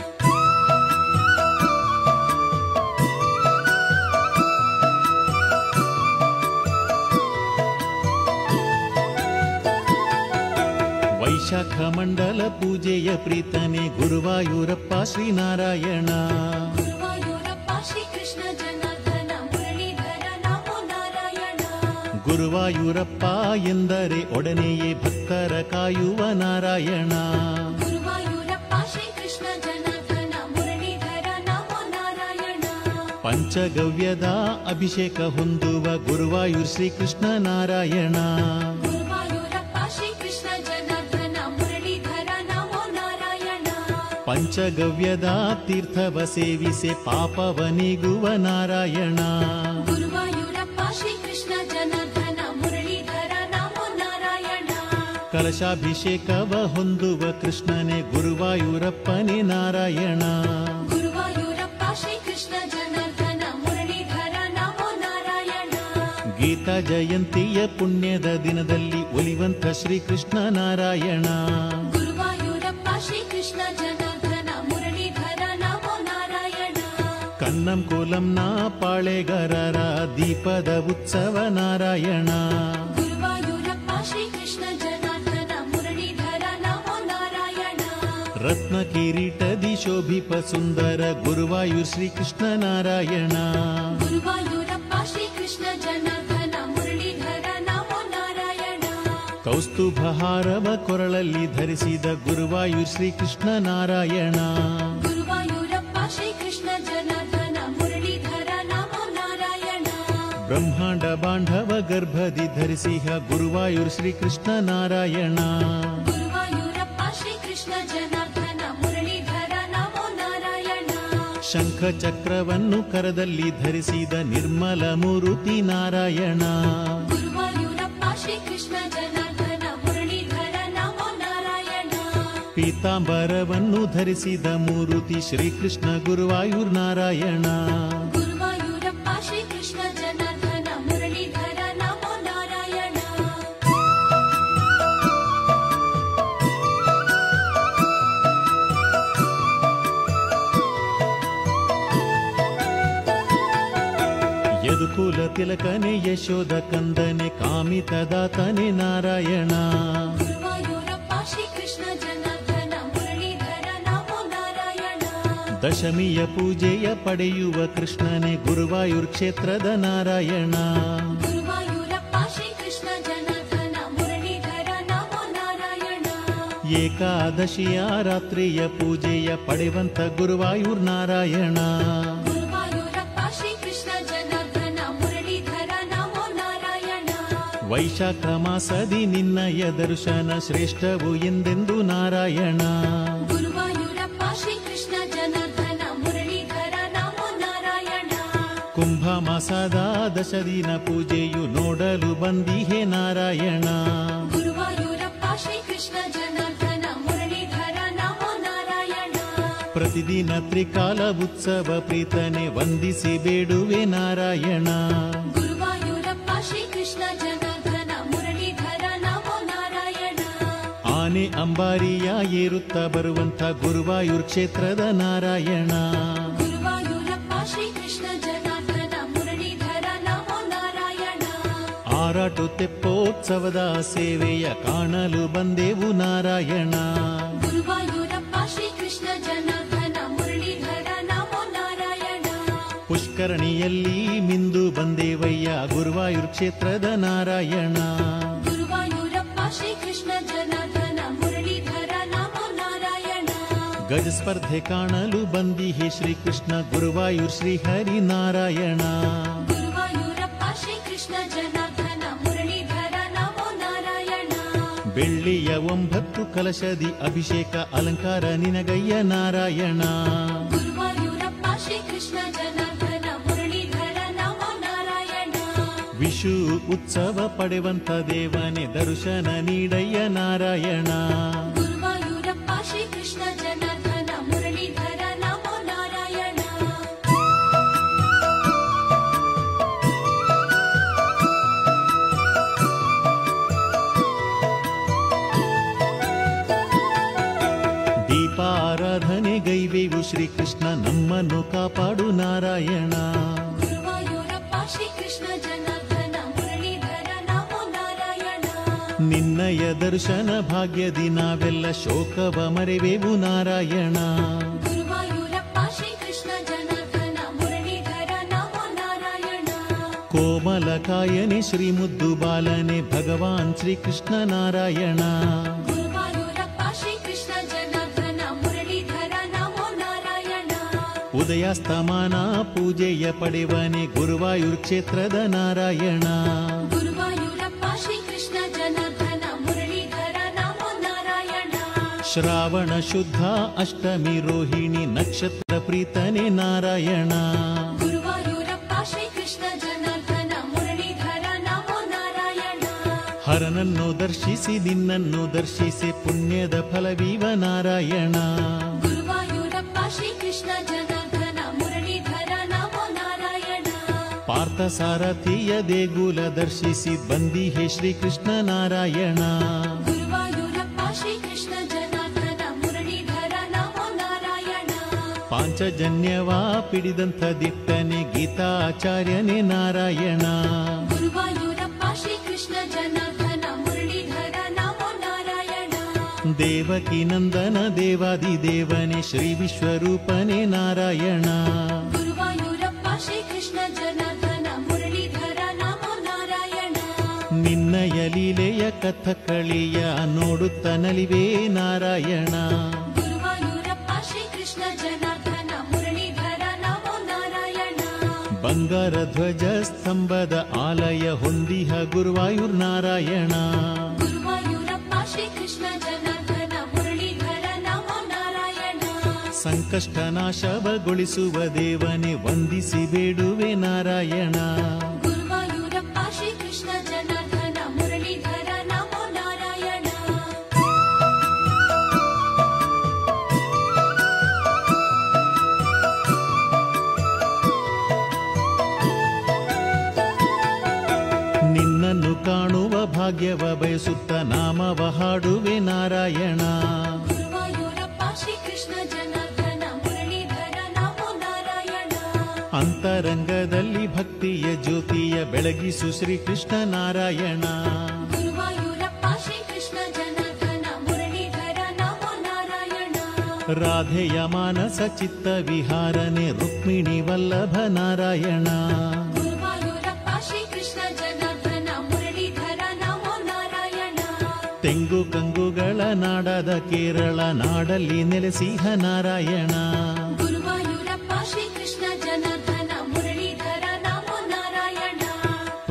A: ವೈಶಾಖ ಮಂಡಲ ಪೂಜೆಯ ಪ್ರೀತನೆ ಗುರುವಾಯೂರಪ್ಪ ಶ್ರೀನಾರಾಯಣ
B: ಗುರುವಾಯೂರಪ್ಪ ಶ್ರೀಕೃಷ್ಣ ಜನಾರ್ದನ ಮುರಳೀಧರ ನಮೋ ನಾರಾಯಣ
A: ಗುರುವಾಯೂರಪ್ಪ ಎಂದರೆ ಒಡನೆಯೇ ಭಕ್ತರ ಕಾಯುವ ನಾರಾಯಣ
B: ಗುರುವಾಯೂರಪ್ಪ ಶ್ರೀಕೃಷ್ಣ ಜನಾರ್ದನ ಮುರಳೀಧರ ನಮೋ ನಾರಾಯಣ
A: ಪಂಚಗವ್ಯದ ಅಭಿಷೇಕ ಹೊಂದುವ ಗುರುವಾಯೂರ್ ಶ್ರೀಕೃಷ್ಣ ನಾರಾಯಣ
B: ಗುರುವಾಯೂರಪ್ಪ ಶ್ರೀಕೃಷ್ಣ ಜನಾರ್ದನ ಮುರಳೀಧರ ನಮೋ ನಾರಾಯಣ
A: ಪಂಚಗವ್ಯದ ತೀರ್ಥವ ಸೇವಿಸೆ ಪಾಪವ ನೀಗುವ ನಾರಾಯಣ
B: ಗುರುವಾಯೂರಪ್ಪ ಶ್ರೀಕೃಷ್ಣ ಜನಾರ್ದನ ಮುರಳೀಧರ ನಮೋ ನಾರಾಯಣ
A: ಕಲಶಾಭಿಷೇಕವ ಹೊಂದುವ ಕೃಷ್ಣನೇ ಗುರುವಾಯೂರಪ್ಪನೇ ನಾರಾಯಣ
B: ಗುರುವಾಯೂರಪ್ಪ ಶ್ರೀಕೃಷ್ಣ ಜನಾರ್ದನ ಮುರಳೀಧರ ನಮೋ ನಾರಾಯಣ
A: ಗೀತಾ ಜಯಂತಿಯ ಪುಣ್ಯದ ದಿನದಲ್ಲಿ ಒಲಿವಂತ ಶ್ರೀಕೃಷ್ಣ ನಾರಾಯಣ
B: ಗುರುವಾಯೂರಪ್ಪ ಶ್ರೀಕೃಷ್ಣ ಜನಾರ್ದನ ಮುರಳೀಧರ ನಮೋ ನಾರಾಯಣ
A: ಕನ್ನಂ ಕೋಲಂನ ಪಾಳೆಗಾರರ ದೀಪದ ಉತ್ಸವ ನಾರಾಯಣ
B: ಗುರುವಾಯೂರಪ್ಪ ಶ್ರೀಕೃಷ್ಣ ಜನಾರ್ದನ ಮುರಳೀಧರ ನಮೋ ನಾರಾಯಣ
A: ರತ್ನ ಕಿರೀಟದಿ ಶೋಭಿಪ ಸುಂದರ ಗುರುವಾಯೂರ್ ಶ್ರೀಕೃಷ್ಣ ನಾರಾಯಣ
B: ಗುರುವಾಯೂರಪ್ಪ ಶ್ರೀಕೃಷ್ಣ ಜನಾರ್ದನ ಮುರಳೀಧರ ನಮೋ ನಾರಾಯಣ
A: ಕೌಸ್ತುಭಹಾರವ ಕೊರಳಲ್ಲಿ ಧರಿಸಿದ ಗುರುವಾಯೂರ್ ಶ್ರೀಕೃಷ್ಣ ನಾರಾಯಣ
B: ಗುರುವಾಯೂರಪ್ಪ ಶ್ರೀಕೃಷ್ಣ ಜನಾರ್ದನ ಮುರಳೀಧರ ನಮೋ ನಾರಾಯಣ
A: ಬ್ರಹ್ಮಾಂಡ ಬಾಂಧವ ಗರ್ಭದಿ ಧರಿಸಿಹ ಗುರುವಾಯೂರ್ ಶ್ರೀಕೃಷ್ಣ ನಾರಾಯಣ
B: ಗುರುವಾಯೂರಪ್ಪ ಶ್ರೀಕೃಷ್ಣ ಜನಾರ್ದನ ಮುರಳೀಧರ ನಮೋ ನಾರಾಯಣ
A: ಶಂಖ ಚಕ್ರವನ್ನು ಕರದಲ್ಲಿ ಧರಿಸಿದ ನಿರ್ಮಲ ಮೂರುತಿ ನಾರಾಯಣ
B: ಗುರುವಾಯೂರಪ್ಪ ಶ್ರೀಕೃಷ್ಣ ಜನಾರ್ದನ ಮುರಳೀಧರ ನಮೋ ನಾರಾಯಣ
A: ಪೀತಾಂಬರವನ್ನು ಧರಿಸಿದ ಮೂರುತಿ ಶ್ರೀಕೃಷ್ಣ ಗುರುವಾಯೂರ್ ನಾರಾಯಣ
B: ಗುರುವಾಯೂರಪ್ಪ ಶ್ರೀಕೃಷ್ಣ ಜನಾರ್ದನ ಮುರಳೀಧರ ನಮೋ ನಾರಾಯಣ
A: ಯದುಕುಲ ತಿಲಕನೆ ಯಶೋದ ಕಂದನೆ ಕಾಮಿತದಾತನೆ ನಾರಾಯಣ
B: ಗುರುವಾಯೂರಪ್ಪ ಶ್ರೀಕೃಷ್ಣ ಜನಾರ್ದನ ಮುರಳೀಧರ ನಮೋ ನಾರಾಯಣ
A: ದಶಮಿಯ ಪೂಜೆಯ ಪಡೆಯುವ ಕೃಷ್ಣನೇ ಗುರುವಾಯೂರ್ ಕ್ಷೇತ್ರದ ನಾರಾಯಣ
B: ಗುರುವಾಯೂರಪ್ಪ ಶ್ರೀಕೃಷ್ಣ ಜನಾರ್ದನ ಮುರಳೀಧರ ನಮೋ ನಾರಾಯಣ
A: ಏಕಾದಶಿಯ ರಾತ್ರಿಯ ಪೂಜೆಯ ಪಡೆವಂತ ಗುರುವಾಯೂರ್ ನಾರಾಯಣ
B: ಗುರುವಾಯೂರಪ್ಪ ಶ್ರೀಕೃಷ್ಣ ಜನಾರ್ದನ ಮುರಳೀಧರ ನಮೋ ನಾರಾಯಣ
A: ವೈಶಾಖ ಮಾಸದಿ ನಿನ್ನಯ ದರ್ಶನ ಶ್ರೇಷ್ಠವು ಎಂದೆಂದು ನಾರಾಯಣ
B: ಗುರುವಾಯೂರಪ್ಪ ಶ್ರೀಕೃಷ್ಣ ಜನಾರ್ದನ ಮುರಳೀಧರ ನಮೋ ನಾರಾಯಣ
A: ಕುಂಭ ಮಾಸದ ದಶ ದಿನ ಪೂಜೆಯು ನೋಡಲು ಬಂದಿಹೆ ನಾರಾಯಣ
B: ಗುರುವಾಯೂರಪ್ಪ ಶ್ರೀಕೃಷ್ಣ ಜನಾರ್ದನ ಮುರಳೀಧರ ನಮೋ ನಾರಾಯಣ
A: ಪ್ರತಿದಿನ ತ್ರಿಕಾಲ ಉತ್ಸವ ಪ್ರೀತನೆ ವಂದಿಸಿ ಬೇಡುವೆ ನಾರಾಯಣ
B: ಗುರುವಾಯೂರಪ್ಪ ಶ್ರೀಕೃಷ್ಣ ಜನಾರ್ದನ ಮುರಳೀಧರ ನಮೋ ನಾರಾಯಣ
A: ಆನೆ ಅಂಬಾರಿಯ ಏರುತ್ತ ಬರುವಂತ ಗುರುವಾಯೂರ್ ಕ್ಷೇತ್ರದ ನಾರಾಯಣ
B: ಗುರುವಾಯೂರಪ್ಪ ಶ್ರೀಕೃಷ್ಣ ಜನಾರ್ದನ ಮುರಳೀಧರ ನಮೋ ನಾರಾಯಣ
A: ಆರಾಟು ತೆಪ್ಪೋತ್ಸವದ ಸೇವೆಯ ಕಾಣಲು ಬಂದೆವು ನಾರಾಯಣ
B: ಗುರುವಾಯೂರಪ್ಪ ಶ್ರೀಕೃಷ್ಣ ಜನಾರ್ದನ ಮುರಳೀಧರ ನಮೋ ನಾರಾಯಣ
A: ಪುಷ್ಕರಣಿಯಲ್ಲಿ ಮಿಂದು ಬಂದೇವಯ್ಯ ಗುರುವಾಯೂರ್ ಕ್ಷೇತ್ರದ ನಾರಾಯಣ
B: ಗುರುವಾಯೂರಪ್ಪ ಶ್ರೀಕೃಷ್ಣ ಜನಾರ್ದನ ಮುರಳೀಧರ ನಮೋ ನಾರಾಯಣ
A: ಗಜ ಸ್ಪರ್ಧೆ ಕಾಣಲು ಬಂದಿಹೆ ಶ್ರೀಕೃಷ್ಣ ಗುರುವಾಯೂರ್ ಶ್ರೀಹರಿ ನಾರಾಯಣ
B: ಗುರುವಾಯೂರಪ್ಪ ಶ್ರೀಕೃಷ್ಣ ಜನಾರ್ದನ ಮುರಳೀಧರ ನಮೋ ನಾರಾಯಣ
A: ಬೆಳ್ಳಿಯ ಒಂಬತ್ತು ಕಲಶದಿ ಅಭಿಷೇಕ ಅಲಂಕಾರ ನಿನಗಯ್ಯ ನಾರಾಯಣ
B: ಗುರುವಾಯೂರಪ್ಪ ಶ್ರೀಕೃಷ್ಣ ಜನಾರ್ದನ ಮುರಳೀಧರ ನಮೋ ನಾರಾಯಣ
A: ವಿಷು ಉತ್ಸವ ಪಡೆವಂತ ದೇವನೇ ದರ್ಶನ ನೀಡಯ್ಯ ನಾರಾಯಣ
B: ಗುರುವಾಯೂರಪ್ಪ ಶ್ರೀಕೃಷ್ಣ ಜನಾರ್ದನ ಮುರಳೀಧರ ನಮೋ ನಾರಾಯಣ
A: ದೀಪಾರಾಧನೆ ಗೈವೇವು ಶ್ರೀಕೃಷ್ಣ ನಮ್ಮನ್ನು ಕಾಪಾಡು ನಾರಾಯಣ
B: ಗುರುವಾಯೂರಪ್ಪ ಶ್ರೀಕೃಷ್ಣ ಜನಾರ್ದನ ಮುರಳೀಧರ ನಮೋ ನಾರಾಯಣ
A: ನಿನ್ನಯ ದರ್ಶನ ಭಾಗ್ಯದಿ ನಾವೆಲ್ಲ ಶೋಕವ ಮರೆವೆವು ನಾರಾಯಣ
B: ಗುರುವಾಯೂರಪ್ಪ ಶ್ರೀಕೃಷ್ಣ ಜನಾರ್ದನ ಮುರಳೀಧರ ನಮೋ ನಾರಾಯಣ
A: ಕೋಮಲ ಕಾಯನೆ ಶ್ರೀ ಮುದ್ದು ಬಾಲನೆ ಭಗವಾನ್ ಶ್ರೀಕೃಷ್ಣ ನಾರಾಯಣ
B: ಗುರುವಾಯೂರಪ್ಪ ಶ್ರೀಕೃಷ್ಣ ಜನಾರ್ದನ ಮುರಳೀಧರ ನಮೋ ನಾರಾಯಣ
A: ಉದಯಾಸ್ತಮಾನ ಪೂಜೆಯ ಪಡೆವನೆ ಗುರುವಾಯೂರ್ ಕ್ಷೇತ್ರದ ನಾರಾಯಣ
B: ಗುರುವಾಯೂರಪ್ಪ ಶ್ರೀಕೃಷ್ಣ ಜನಾರ್ದನ ಮುರಳೀಧರ ನಮೋ ನಾರಾಯಣ
A: ಶ್ರಾವಣ ಶುದ್ಧ ಅಷ್ಟಮಿ ರೋಹಿಣಿ ನಕ್ಷತ್ರ ಪ್ರೀತನೆ ನಾರಾಯಣ
B: ಗುರುವಾಯೂರಪ್ಪ ಶ್ರೀಕೃಷ್ಣ ಜನಾರ್ದನ ಮುರಳೀಧರ ನಮೋ ನಾರಾಯಣ
A: ಹರನನ್ನು ದರ್ಶಿಸಿ ನಿನ್ನನ್ನು ದರ್ಶಿಸಿ ಪುಣ್ಯದ ಫಲವೀವ ನಾರಾಯಣ
B: ಗುರುವಾಯೂರಪ್ಪ ಶ್ರೀಕೃಷ್ಣ ಜನಾರ್ದನ ಮುರಳೀಧರ ನಮೋ ನಾರಾಯಣ
A: ಪಾರ್ಥ ಸಾರಥಿಯ ದೇಗುಲ ದರ್ಶಿಸಿ ಬಂದಿಹೆ ಶ್ರೀಕೃಷ್ಣ ನಾರಾಯಣ
B: ಗುರುವಾಯೂರಪ್ಪ ಶ್ರೀಕೃಷ್ಣ ಜನಾರ್ದನ ಮುರಳೀಧರ ನಮೋ ನಾರಾಯಣ
A: ಪಾಂಚಜನ್ಯವ ಪಿಡಿದಂಥ ದಿಟ್ಟನೆ ಗೀತಾಚಾರ್ಯನೇ ನಾರಾಯಣ
B: ಗುರುವಾಯೂರಪ್ಪ ಶ್ರೀಕೃಷ್ಣ ಜನಾರ್ದನ ಮುರಳೀಧರ ನಮೋ ನಾರಾಯಣ
A: ದೇವಕಿ ನಂದನ ದೇವಾದಿ ದೇವನೇ ಶ್ರೀ ವಿಶ್ವರೂಪನೇ ನಾರಾಯಣ
B: ಗುರುವಾಯೂರಪ್ಪ ಶ್ರೀಕೃಷ್ಣ ಜನಾರ್ದನ ಮುರಳೀಧರ ನಮೋ ನಾರಾಯಣ
A: ನಿನ್ನಯ ಲೀಲೆಯ ಕಥಕಳಿಯ ನೋಡುತ್ತ ನಲಿವೇ ನಾರಾಯಣ
B: ಗುರುವಾಯೂರಪ್ಪ ಶ್ರೀಕೃಷ್ಣ ಜನಾರ್ದನ ಮುರಳೀಧರ ನಮೋ ನಾರಾಯಣ
A: ಬಂಗಾರ ಧ್ವಜ ಸ್ತಂಭದ ಆಲಯ ಹೊಂದಿಹ ಗುರುವಾಯೂರ್ ನಾರಾಯಣ
B: ಗುರುವಾಯೂರಪ್ಪ ಶ್ರೀಕೃಷ್ಣ ಜನಾರ್ದನ ಮುರಳೀಧರ ನಮೋ ನಾರಾಯಣ
A: ಸಂಕಷ್ಟ ನಾಶವಗೊಳಿಸುವ ದೇವನೇ ವಂದಿಸಿ ಬೇಡುವೆ ನಾರಾಯಣ
B: ಗುರುವಾಯೂರಪ್ಪ ಶ್ರೀಕೃಷ್ಣ ಜನಾರ್ದನ ಮುರಳೀಧರ ನಮೋ ನಾರಾಯಣ
A: ನಿನ್ನನ್ನು ಕಾಣುವ ಭಾಗ್ಯವ ಬಯಸುತ್ತ ನಾಮವ ಹಾಡುವೆ ನಾರಾಯಣ
B: ಗುರುವಾಯೂರಪ್ಪ ಶ್ರೀಕೃಷ್ಣ ಜನಾರ್ದನ ಮುರಳೀಧರ ನಮೋ ನಾರಾಯಣ
A: ಅಂತರಂಗದಲ್ಲಿ ಭಕ್ತಿಯ ಜ್ಯೋತಿಯ ಬೆಳಗಿಸು ಶ್ರೀಕೃಷ್ಣ ನಾರಾಯಣ
B: ಗುರುವಾಯೂರಪ್ಪ ಶ್ರೀಕೃಷ್ಣ ಜನಾರ್ದನ ಮುರಳೀಧರ ನಮೋ ನಾರಾಯಣ
A: ರಾಧೆಯ ಮಾನಸ ಚಿತ್ತ ವಿಹಾರನೆ ರುಕ್ಮಿಣಿ ವಲ್ಲಭ ನಾರಾಯಣ
B: ಗುರುವಾಯೂರಪ್ಪ ಶ್ರೀಕೃಷ್ಣ ಜನಾರ್ದನ ಮುರಳೀಧರ ನಮೋ ನಾರಾಯಣ
A: ತೆಂಗು ಕಂಗುಗಳ ನಾಡದ ಕೇರಳ ನಾಡಲ್ಲಿ ನೆಲೆಸಿಹ ನಾರಾಯಣ
B: ಗುರುವಾಯೂರಪ್ಪ ಶ್ರೀಕೃಷ್ಣ ಜನಾರ್ದನ ಮುರಳೀಧರ ನಮೋ ನಾರಾಯಣ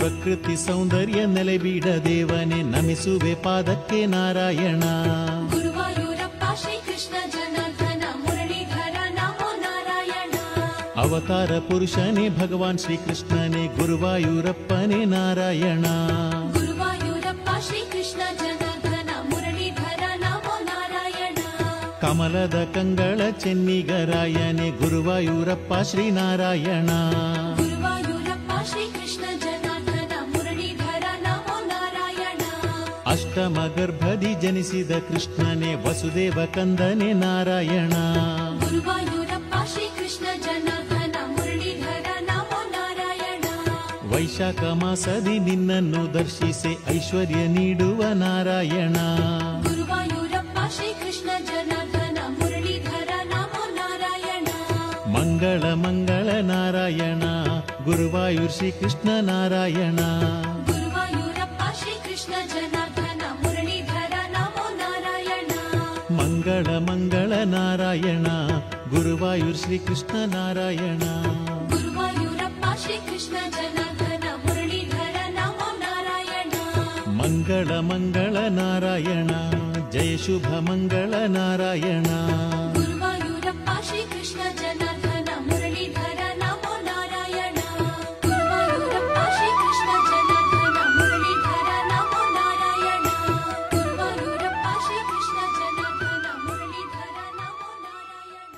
A: ಪ್ರಕೃತಿ ಸೌಂದರ್ಯ ನೆಲೆಬೀಡ ದೇವನೇ ನಮಿಸುವೆ ಪಾದಕ್ಕೆ ನಾರಾಯಣ
B: ಗುರುವಾಯೂರಪ್ಪ ಶ್ರೀಕೃಷ್ಣ ಜನಾರ್ದನ ಮುರಳೀಧರ ನಮೋ ನಾರಾಯಣ
A: ಅವತಾರ ಪುರುಷನೇ ಭಗವಾನ್ ಶ್ರೀಕೃಷ್ಣನೇ ಗುರುವಾಯೂರಪ್ಪನೇ ನಾರಾಯಣ
B: ಗುರುವಾಯೂರಪ್ಪ ಶ್ರೀಕೃಷ್ಣ ಜನಾರ್ದನ ಮುರಳೀಧರ ನಮೋ ನಾರಾಯಣ
A: ಕಮಲದ ಕಂಗಳ ಚೆನ್ನಿಗರಾಯನೇ ಗುರುವಾಯೂರಪ್ಪ ಶ್ರೀನಾರಾಯಣ
B: ಗುರುವಾಯೂರಪ್ಪ ಶ್ರೀಕೃಷ್ಣ ಜನಾರ್ದನ ಮುರಳೀಧರ ನಮೋ ನಾರಾಯಣ
A: ಅಷ್ಟಮ ಗರ್ಭದಿ ಜನಿಸಿದ ಕೃಷ್ಣನೇ ವಸುದೇವ ಕಂದನೆ ನಾರಾಯಣ
B: ಗುರುವಾಯೂರಪ್ಪ ಶ್ರೀಕೃಷ್ಣ ಜನಾರ್ದನ ಮುರಳೀಧರ ನಮೋ ನಾರಾಯಣ
A: ವೈಶಾಖ ಮಾಸದಿ ನಿನ್ನನ್ನು ದರ್ಶಿಸಿ ಐಶ್ವರ್ಯ ನೀಡುವ ನಾರಾಯಣ
B: ಗುರುವಾಯೂರಪ್ಪ ಶ್ರೀಕೃಷ್ಣ ಜನಾರ್ದನ ಮುರಳೀಧರ ನಮೋ ನಾರಾಯಣ
A: ಮಂಗಳ ಮಂಗಳ ನಾರಾಯಣ ಗುರುವಾಯೂರ್ ಶ್ರೀಕೃಷ್ಣ ನಾರಾಯಣ
B: ಗುರುವಾಯೂರಪ್ಪ ಶ್ರೀಕೃಷ್ಣ ಜನಾರ್ದನ ಮುರಳೀಧರ ನಮೋ ನಾರಾಯಣ
A: ಮಂಗಳ ಮಂಗಳ ನಾರಾಯಣ ಗುರುವಾಯೂರ್ ಶ್ರೀಕೃಷ್ಣ ನಾರಾಯಣ
B: ಗುರುವಾಯೂರಪ್ಪ ಶ್ರೀಕೃಷ್ಣ ಜನಾರ್ದನ ಮುರಳೀಧರ ನಮೋ ನಾರಾಯಣ
A: ಮಂಗಳ ಮಂಗಳ ನಾರಾಯಣ ಜಯ ಶುಭ ಮಂಗಳ ನಾರಾಯಣ
B: ಗುರುವಾಯೂರಪ್ಪ ಶ್ರೀಕೃಷ್ಣ ಜನಾರ್ದನ ಮುರಳೀಧರ ನಮೋ ನಾರಾಯಣ ಗುರುವಾಯೂರಪ್ಪ ಶ್ರೀಕೃಷ್ಣ ಜನಾರ್ದನ ಮುರಳೀಧರ ನಮೋ ನಾರಾಯಣ ಗುರುವಾಯೂರಪ್ಪ ಶ್ರೀಕೃಷ್ಣ ಜನಾರ್ದನ ಮುರಳೀಧರ ನಮೋ ನಾರಾಯಣ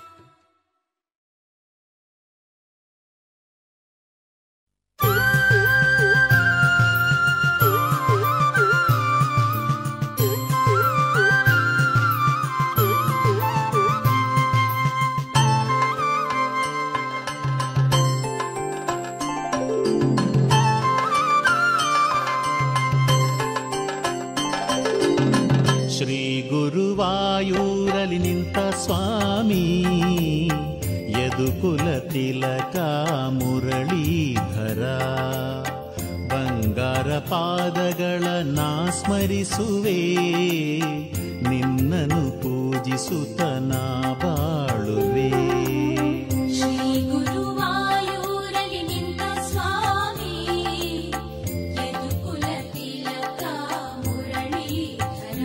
A: ಶ್ರೀ ಗುರುವಾಯೂರಲಿ ನಿಂತ ಸ್ವಾಮಿ ಯದುಕುಲ ತಿಲಕ ಮುರಳೀಧರ ಬಂಗಾರ ಪಾದಗಳ ನಾ ಸ್ಮರಿಸುವೆ ನಿನ್ನನು ಪೂಜಿಸುತ್ತ ನಾ ಬಾಳುವೆ
B: ಶ್ರೀ ಗುರುವಾಯೂರಲಿ ನಿಂತ ಸ್ವಾಮಿ ಯದುಕುಲ ತಿಲಕ ಮುರಳೀಧರ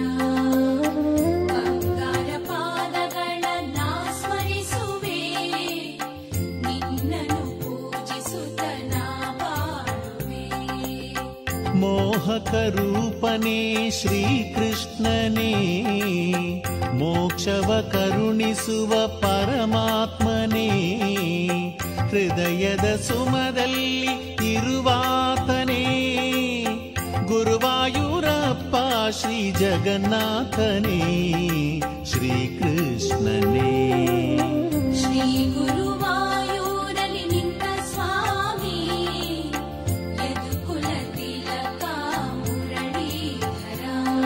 B: ಬಂಗಾರ ಪಾದಗಳನ್ನ ಸ್ಮರಿಸುವೆ ನಿನ್ನನು ಪೂಜಿಸುತ್ತ ನಾ ಬಾಳುವೆ
A: ಮೋಹಕ ರೂಪನೇ ಶ್ರೀಕೃಷ್ಣನೇ ಮೋಕ್ಷವ ಕರುಣಿಸುವ ಪರಮಾತ್ಮನೇ ಹೃದಯದ ಸುಮದಲ್ಲಿ ಇರುವಾತನೇ ಗುರುವಾಯೂರಪ್ಪ ಶ್ರೀ ಜಗನ್ನಾಥನೇ ಶ್ರೀಕೃಷ್ಣನೇ
B: ಶ್ರೀ ಗುರುವಾಯೂರಲಿ ನಿಂತ ಸ್ವಾಮಿ ಯದುಕುಲ ತಿಲಕ ಮುರಳೀಧರ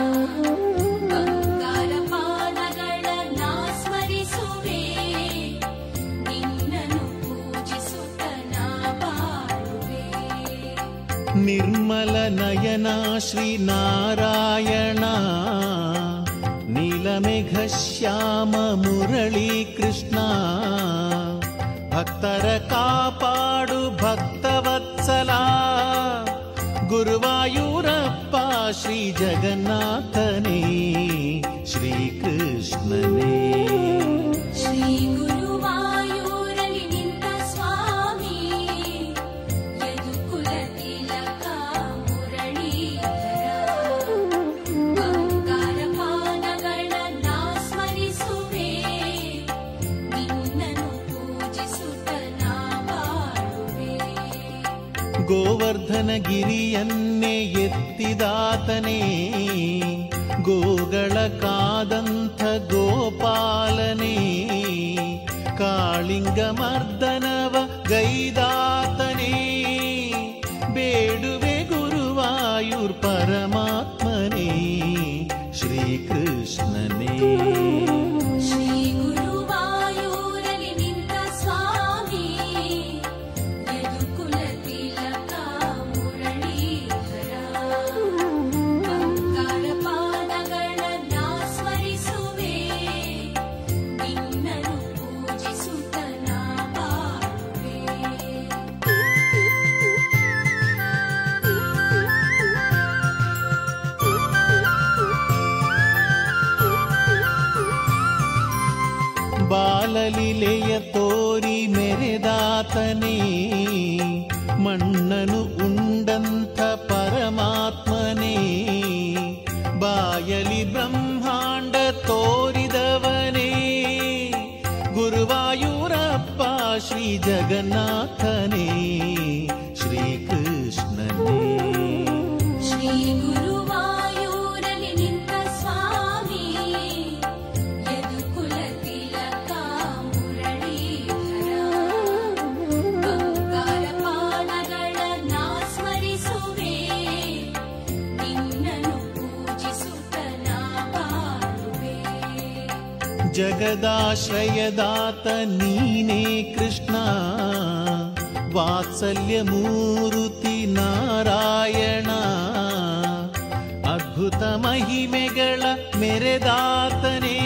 B: ಬಂಗಾರ ಪಾದಗಳನ್ನ ಸ್ಮರಿಸುವೆ ನಿನ್ನನು ಪೂಜಿಸುತ್ತ ನಾ ಬಾಳುವೆ
A: ನಿರ್ಮಲ ನಯನ ಶ್ರೀನಾರಾಯಣ ನೀಲಮೇಘ ಶ್ಯಾಮ ಮುರಳಿ ಕೃಷ್ಣ ಭಕ್ತರ ಕಾಪಾಡು ಭಕ್ತವತ್ಸಲ ಗುರುವಾಯೂರಪ್ಪ ಶ್ರೀ ಜಗನ್ನಾಥನೇ ಶ್ರೀಕೃಷ್ಣನೇ
B: ಶ್ರೀ ಗುರುವಾಯೂರಲಿ ನಿಂತ ಸ್ವಾಮಿ ಯದುಕುಲ ತಿಲಕ ಮುರಳೀಧರ ಬಂಗಾರ ಪಾದಗಳನ್ನ ಸ್ಮರಿಸುವೆ ನಿನ್ನನು ಪೂಜಿಸುತ್ತ ನಾ ಬಾಳುವೆ
A: ಗೋವರ್ಧನ ಗಿರಿಯನ್ನೇ ಎತ್ತಿದಾತನೇ ಗೋಗಳ ಕಾದಂಥ ಗೋಪಾಲನೇ ಕಾಳಿಂಗ ಮರ್ದನವ ಗೈದಾತನೇ ಬೇಡುವೆ ಗುರುವಾಯೂರ್ ಪರಮಾತ್ಮನೇ ಶ್ರೀಕೃಷ್ಣನೇ
B: ಶ್ರೀ ಗುರುವಾಯೂರಲಿ ನಿಂತ ಸ್ವಾಮಿ ಯದುಕುಲ ತಿಲಕ ಮುರಳೀಧರ ಬಂಗಾರ ಪಾದಗಳನ್ನ ಸ್ಮರಿಸುವೆ ನಿನ್ನನು ಪೂಜಿಸುತ್ತ ನಾ ಬಾಳುವೆ
A: ಬಾಳಲಿಲೆಯ ತೋರಿ ಮೆರೆದಾತನೇ ಮಣ್ಣನು ಉಂಡಂಥ ಪರಮಾತ್ಮನೇ ಬಾಯಲಿ ಬ್ರಹ್ಮಾಂಡ ತೋರಿದವನೇ ಗುರುವಾಯೂರಪ್ಪ ಶ್ರೀ ಜಗನ್ನಾಥನೇ ಶ್ರೀಕೃಷ್ಣನೇ
B: ಶ್ರೀ ಗುರುವಾಯೂರಲಿ ನಿಂತ ಸ್ವಾಮಿ ಯದುಕುಲ ತಿಲಕ ಮುರಳೀಧರ ಬಂಗಾರ ಪಾದಗಳನ್ನ ಸ್ಮರಿಸುವೆ ನಿನ್ನನ್ನು ಪೂಜಿಸುತ್ತ ನಾ ಬಾಳುವೆ
A: ಜಗದಾಶ್ರಯದಾತ ನೀನೇ ಕೃಷ್ಣ ವಾತ್ಸಲ್ಯ ಮೂರುತಿ ನಾರಾಯಣ ಅದ್ಭುತ ಮಹಿಮೆಗಳ ಮೆರೆದಾತನೇ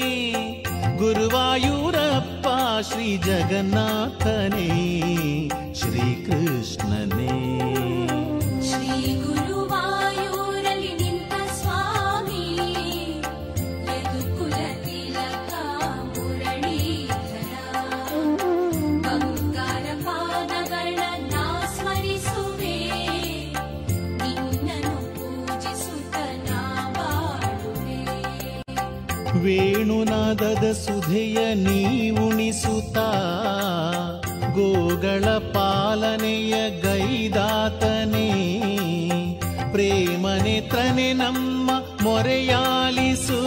A: ಗುರುವಾಯೂರಪ್ಪ ಶ್ರೀ ಜಗನ್ನಾಥನೇ ಶ್ರೀಕೃಷ್ಣನೇ
B: ಶ್ರೀ ಗುರುವಾಯೂರಲಿ ನಿಂತ ಸ್ವಾಮಿ ಯದುಕುಲ ತಿಲಕ ಮುರಳೀಧರ ಬಂಗಾರ ಪಾದಗಳನ್ನ ಸ್ಮರಿಸುವೆ ನಿನ್ನನ್ನು ಪೂಜಿಸುತ್ತ ನಾ ಬಾಳುವೆ
A: ವೇಣುನಾದದ ಸುಧೆಯ ನೀವುಣಿಸುತ್ತ ಗೋಗಳ ಪಾಲನೆಯ ಗೈದಾತನೇ ಪ್ರೇಮ ನೇತ್ರನೆ ನಮ್ಮ ಮೊರೆಯಾಲಿಸು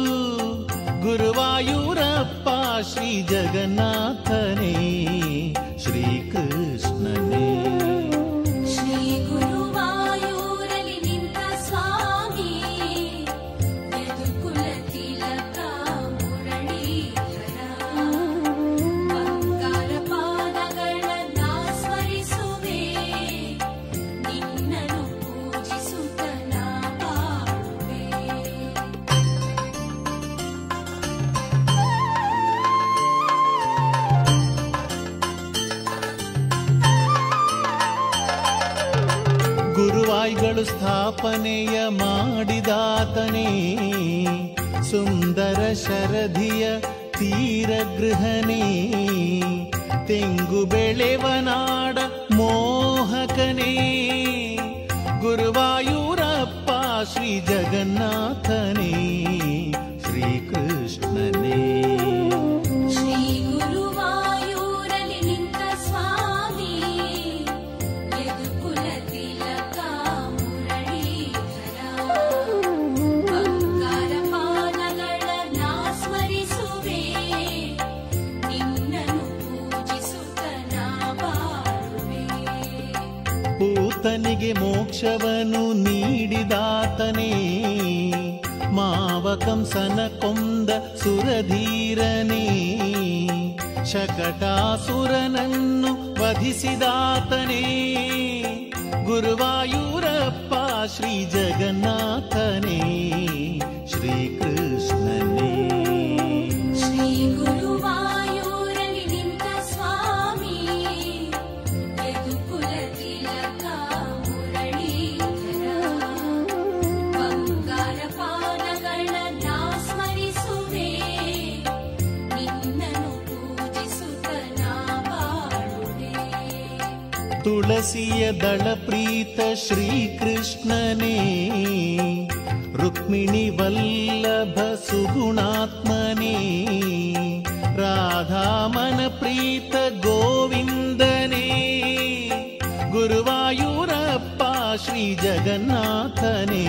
A: ಗುರುವಾಯೂರಪ್ಪ ಶ್ರೀ ಜಗನ್ನಾಥನೇ ಶ್ರೀಕೃಷ್ಣನೇ
B: ಶ್ರೀ ಗುರುವಾಯೂರಲಿ ನಿಂತ ಸ್ವಾಮಿ ಯದುಕುಲ ತಿಲಕ ಮುರಳೀಧರ ಬಂಗಾರ ಪಾದಗಳನ್ನ ಸ್ಮರಿಸುವೆ ನಿನ್ನನ್ನು ಪೂಜಿಸುತ್ತ ನಾ ಬಾಳುವೆ
A: ಗುರುವಾಯ್ಗಳು ಸ್ಥಾಪನೆಯ ಮಾಡಿದಾತನೇ ಸುಂದರ ಶರಧಿಯ ತೀರಗೃಹನೇ ತೆಂಗು ಬೆಳೆವನಾಡ ಮೋಹಕನೇ ಗುರುವಾಯೂರಪ್ಪ ಶ್ರೀ ಜಗನ್ನಾಥನೇ ಶ್ರೀಕೃಷ್ಣನೇ
B: ಶ್ರೀ ಗುರುವಾಯೂರಲಿ ನಿಂತ ಸ್ವಾಮಿ ಯದುಕುಲ ತಿಲಕ ಮುರಳೀಧರ ಬಂಗಾರ ಪಾದಗಳನ್ನ ಸ್ಮರಿಸುವೆ ನಿನ್ನನ್ನು ಪೂಜಿಸುತ್ತ ನಾ ಬಾಳುವೆ
A: ಪೂತನಿಗೆ ಮೋಕ್ಷವನು ನೀಡಿದಾತನೇ ಮಾವ ಕಂಸನ ಕೊಂದ ಸುರಧೀರನೇ ಶಕಟಾಸುರನನ್ನು ವಧಿಸಿದಾತನೇ ಗುರುವಾಯೂರಪ್ಪ ಶ್ರೀ ಜಗನ್ನಾಥನೇ ಶ್ರೀಕೃಷ್ಣನೇ
B: ಶ್ರೀ ಗುರುವಾಯೂರಲಿ ನಿಂತ ಸ್ವಾಮಿ ಯದುಕುಲ ತಿಲಕ ಮುರಳೀಧರ ಬಂಗಾರ ಪಾದಗಳನ್ನ ಸ್ಮರಿಸುವೆ ನಿನ್ನನ್ನು ಪೂಜಿಸುತ್ತ ನಾ ಬಾಳುವೆ
A: ತುಳಸಿಯ ದಳ ಪ್ರೀತ ಶ್ರೀಕೃಷ್ಣನೇ ರುಕ್ಮಿಣಿ ವಲ್ಲಭ ಸುಗುಣಾತ್ಮನೇ ರಾಧಾಮನ ಪ್ರೀತ ಗೋವಿಂದನೇ ಗುರುವಾಯೂರಪ್ಪ ಶ್ರೀ ಜಗನ್ನಾಥನೇ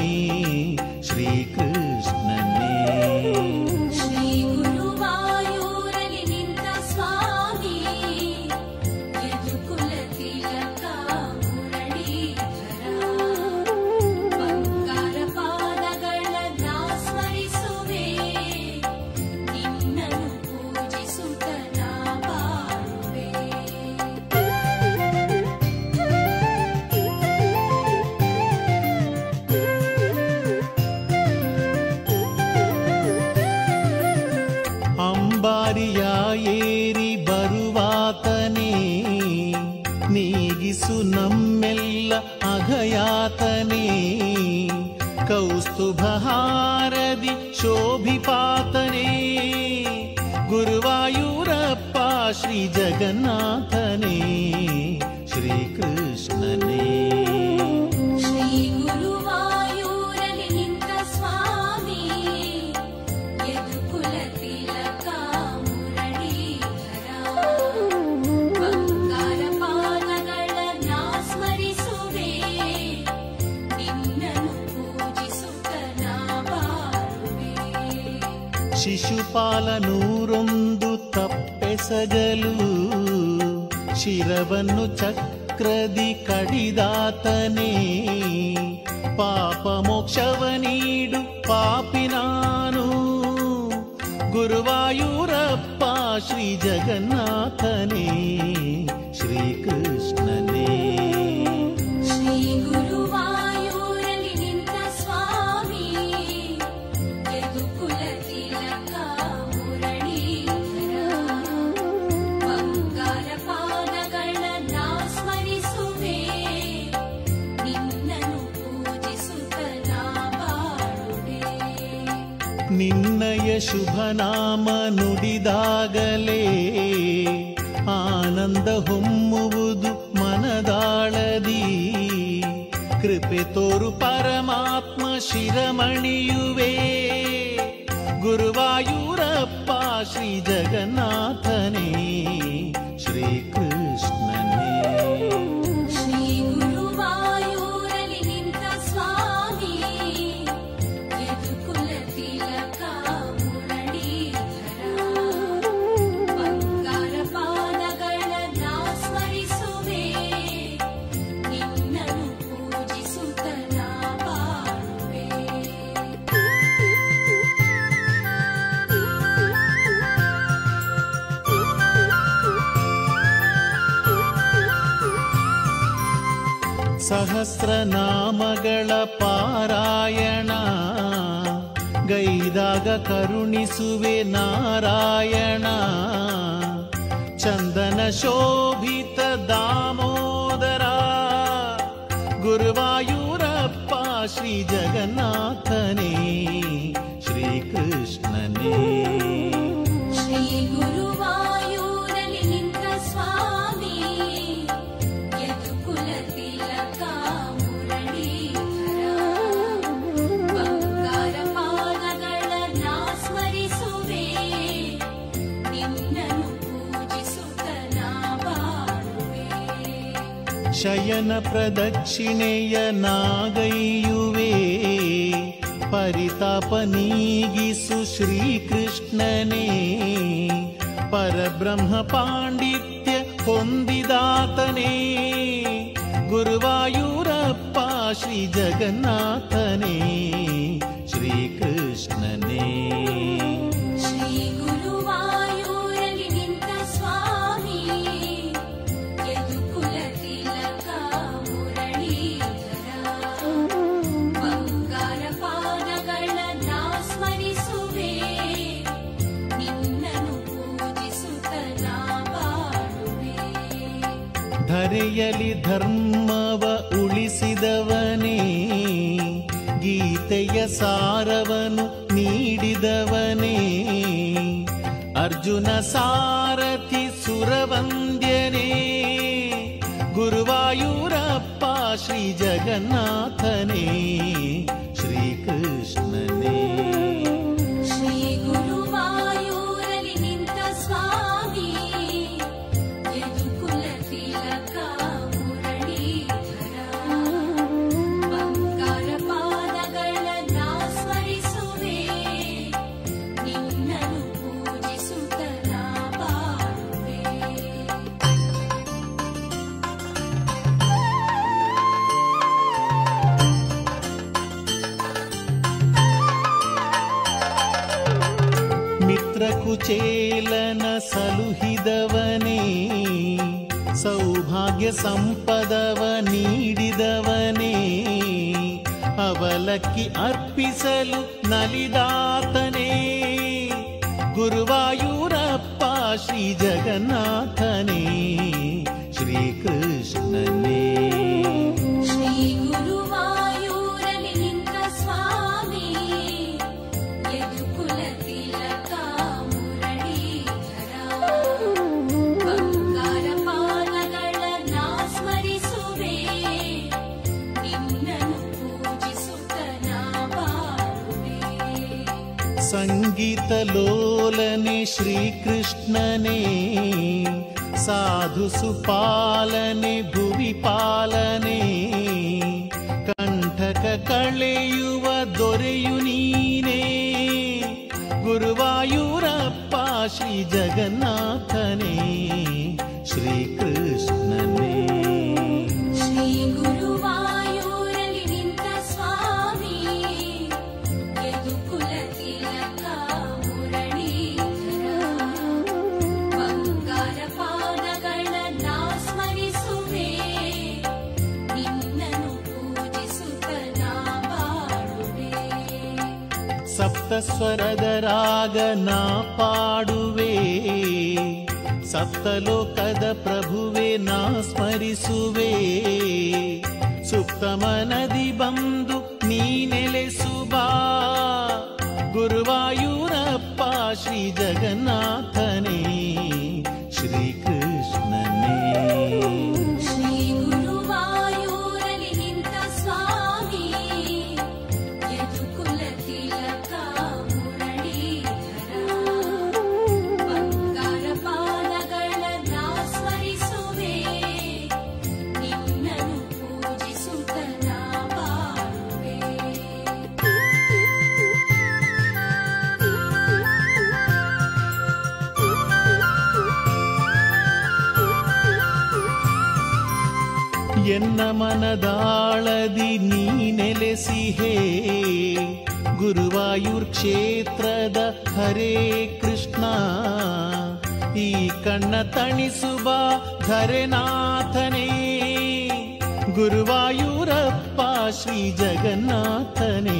A: ಶ್ರೀಕೃಷ್ಣನೇ
B: ಶ್ರೀ ಗುರುವಾಯೂರಲಿ ನಿಂತ ಸ್ವಾಮಿ ಯದುಕುಲ ತಿಲಕ ಮುರಳೀಧರ ಬಂಗಾರ ಪಾದಗಳನ್ನ ಸ್ಮರಿಸುವೆ ನಿನ್ನನ್ನು ಪೂಜಿಸುತ್ತ ನಾ ಬಾಳುವೆ
A: ಅಂಬಾರಿಯ ಏರಿ ಬರುವಾತನೇ ನೀಗಿಸು ನಮ್ಮೆಲ್ಲ ಅಘಯಾತನೇ ಕೌಸ್ತುಭಹಾರದಿ ಶೋಭಿಪಾತನೇ ಗುರುವಾಯೂರ ಶ್ರೀ ಜಗನ್ನಾಥನೇ ಶ್ರೀಕೃಷ್ಣನೇ
B: ಶ್ರೀ ಗುರುವಾಯೂರಲಿ ನಿಂತ ಸ್ವಾಮಿ ಯದುಕುಲ ತಿಲಕ ಮುರಳೀಧರ ಬಂಗಾರ ಪಾದಗಳನ್ನ ಸ್ಮರಿಸುವೆ ನಿನ್ನನ್ನು ಪೂಜಿಸುತ್ತ ನಾ ಬಾಳುವೆ
A: ಶಿಶುಪಾಲ ನೂರೊಂದು ತಪ್ಪೆಸಗಲು ಶಿರವನ್ನು ಚಕ್ರದಿ ಕಡಿದಾತನೇ ಪಾಪ ಮೋಕ್ಷವ ನೀಡು ಪಾಪಿ ನಾನು ಗುರುವಾಯೂರಪ್ಪ ಶ್ರೀ ಜಗನ್ನಾಥನೇ ಶ್ರೀಕೃಷ್ಣನೇ
B: ಶ್ರೀ ಗುರುವಾಯೂರಲಿ ನಿಂತ ಸ್ವಾಮಿ ಯದುಕುಲ ತಿಲಕ ಮುರಳೀಧರ ಬಂಗಾರ ಪಾದಗಳನ್ನ ಸ್ಮರಿಸುವೆ ನಿನ್ನನ್ನು ಪೂಜಿಸುತ್ತ ನಾ ಬಾಳುವೆ
A: ನಿನ್ನಯ ಶುಭ ನಾಮ ನುಡಿದಾಗಲೇ ಆನಂದ ಹೊಮ್ಮುವುದು ಮನದಾಳದಿ ಕೃಪೆ ತೋರು ಪರಮಾತ್ಮ ಶಿರಮಣಿಯುವೆ ಗುರುವಾಯೂರಪ್ಪ ಶ್ರೀ ಜಗನ್ನಾಥನೇ ಶ್ರೀಕೃಷ್ಣನೇ
B: ಶ್ರೀ ಗುರುವಾಯೂರಲಿ ನಿಂತ ಸ್ವಾಮಿ ಯದುಕುಲ ತಿಲಕ ಮುರಳೀಧರ ಬಂಗಾರ ಪಾದಗಳನ್ನ ಸ್ಮರಿಸುವೆ ನಿನ್ನನ್ನು ಪೂಜಿಸುತ್ತ ನಾ ಬಾಳುವೆ
A: ಸಹಸ್ರನಾಮಗಳ ಪಾರಾಯಣ ಗೈದಾಗ ಕರುಣಿಸುವೆ ನಾರಾಯಣ ಚಂದನ ಶೋಭಿತ ದಾಮೋದರ ಗುರುವಾಯೂರಪ್ಪ ಶ್ರೀ ಜಗನ್ನಾಥನೇ ಶ್ರೀಕೃಷ್ಣನೇ
B: ಶ್ರೀ ಗುರುವಾಯೂರಲಿ ನಿಂತ ಸ್ವಾಮಿ ಯದುಕುಲ ತಿಲಕ ಮುರಳೀಧರ ಬಂಗಾರ ಪಾದಗಳನ್ನ ಸ್ಮರಿಸುವೆ ನಿನ್ನನ್ನು ಪೂಜಿಸುತ್ತ ನಾ ಬಾಳುವೆ
A: ಶಯನ ಪ್ರದಕ್ಷಿಣೆಯ ನಾಗೈಯುವೆ ಪರಿತಾಪ ನೀಗಿಸು ಶ್ರೀಕೃಷ್ಣನೇ ಪರಬ್ರಹ್ಮ ಪಾಂಡಿತ್ಯ ಹೊಂದಿದಾತನೇ ಗುರುವಾಯೂರಪ್ಪ ಶ್ರೀ ಜಗನ್ನಾಥನೇ ಶ್ರೀಕೃಷ್ಣನೇ
B: ಶ್ರೀ ಗುರುವಾಯೂರಲಿ ನಿಂತ ಸ್ವಾಮಿ ಯದುಕುಲ ತಿಲಕ ಮುರಳೀಧರ ಬಂಗಾರ ಪಾದಗಳನ್ನ ಸ್ಮರಿಸುವೆ ನಿನ್ನನ್ನು ಪೂಜಿಸುತ್ತ ನಾ ಬಾಳುವೆ
A: ಧರೆಯಲಿ ಧರ್ಮವ ಉಳಿಸಿದವನೇ ಗೀತೆಯ ಸಾರವನು ನೀಡಿದವನೇ ಅರ್ಜುನ ಸಾರಥಿ ಸುರವಂದ್ಯನೇ ಗುರುವಾಯೂರಪ್ಪ ಶ್ರೀ ಜಗನ್ನಾಥನೇ ಶ್ರೀಕೃಷ್ಣನೇ
B: ಶ್ರೀ ಗುರುವಾಯೂರಲಿ ನಿಂತ ಸ್ವಾಮಿ ಯದುಕುಲ ತಿಲಕ ಮುರಳೀಧರ ಬಂಗಾರ ಪಾದಗಳನ್ನ ಸ್ಮರಿಸುವೆ ನಿನ್ನನ್ನು ಪೂಜಿಸುತ್ತ ನಾ ಬಾಳುವೆ
A: ಮಿತ್ರ ಕುಚೇಲನ ಸಲುಹಿದವನೇ ಸೌಭಾಗ್ಯ ಸಂಪದವ ನೀಡಿದವನೇ ಅವಲಕ್ಕಿ ಅರ್ಪಿಸಲು ನಲಿದಾತನೇ ಗುರುವಾಯೂರಪ್ಪ ಶ್ರೀ ಜಗನ್ನಾಥನೇ ಶ್ರೀಕೃಷ್ಣನೇ
B: ಶ್ರೀ ಗುರುವಾಯೂರಲಿ ನಿಂತ ಸ್ವಾಮಿ ಯದುಕುಲ ತಿಲಕ ಮುರಳೀಧರ
A: ಸಂಗೀತ ಲೋಲನೆ ಶ್ರೀಕೃಷ್ಣನೇ ಸಾಧು ಸುಪಾಲನೆ ಭುವಿ ಪಾಲನೆ ಕಂಠಕ ಕಳೆಯುವ ದೊರೆಯು ನೀನೇ ಗುರುವಾಯೂರಪ್ಪ ಶ್ರೀ ಜಗನ್ನಾಥನೇ ಶ್ರೀಕೃಷ್ಣನೇ
B: ಶ್ರೀ ಗುರುವಾಯೂರಲಿ ನಿಂತ ಸ್ವಾಮಿ ಯದುಕುಲ ತಿಲಕ ಮುರಳೀಧರ ಬಂಗಾರ ಪಾದಗಳನ್ನ ಸ್ಮರಿಸುವೆ ನಿನ್ನನ್ನು ಪೂಜಿಸುತ್ತ ನಾ ಬಾಳುವೆ
A: ಸಪ್ತಸ್ವರದ ರಾಗ ನಾ ಪಾಡುವೆ ಸಪ್ತಲೋಕದ ಪ್ರಭುವೆ ನಾ ಸ್ಮರಿಸುವೆ ಸುಪ್ತಮ ನದಿ ಬಂದು ನೀ ನೆಲೆಸುಬಾ ಗುರುವಾಯೂರಪ್ಪ ಶ್ರೀ ಜಗನ್ನಾಥನೇ ಶ್ರೀಕೃಷ್ಣನೇ
B: ಶ್ರೀ ಗುರುವಾಯೂರಲಿ ನಿಂತ ಸ್ವಾಮಿ ಯದುಕುಲ ತಿಲಕ ಮುರಳೀಧರ ಬಂಗಾರ ಪಾದಗಳನ್ನ ಸ್ಮರಿಸುವೆ ನಿನ್ನನ್ನು ಪೂಜಿಸುತ್ತ ನಾ ಬಾಳುವೆ
A: ಎನ್ನ ಮನದಾಳದಿ ನೀ ನೆಲೆಸಿಹೇ ಗುರುವಾಯೂರ್ ಕ್ಷೇತ್ರದ ಹರೇ ಕೃಷ್ಣ ಈ ಕಣ್ಣ ತಣಿಸುವ ಧರೆನಾಥನೇ ಗುರುವಾಯೂರಪ್ಪ ಶ್ರೀ ಜಗನ್ನಾಥನೇ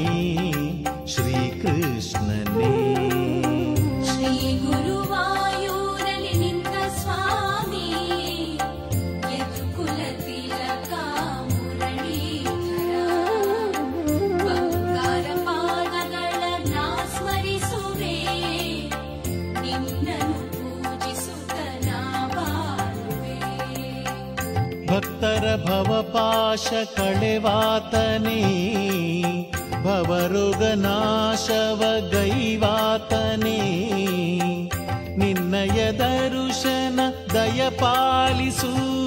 A: ಶ್ರೀಕೃಷ್ಣನೇ
B: ಶ್ರೀ ಗುರುವಾಯೂರಲಿ ನಿಂತ ಸ್ವಾಮಿ ಯದುಕುಲ ತಿಲಕ ಮುರಳೀಧರ ಬಂಗಾರ ಪಾದಗಳನ್ನ ಸ್ಮರಿಸುವೆ ನಿನ್ನನ್ನು ಪೂಜಿಸುತ್ತ ನಾ ಬಾಳುವೆ
A: ಭಕ್ತರ ಭವಪಾಶ ಕಳೆವಾತನೇ ಭವರೋಗ ನಾಶವ ಗೈವಾತನೇ ನಿನ್ನಯ ದರುಶನ ದಯಪಾಲಿಸು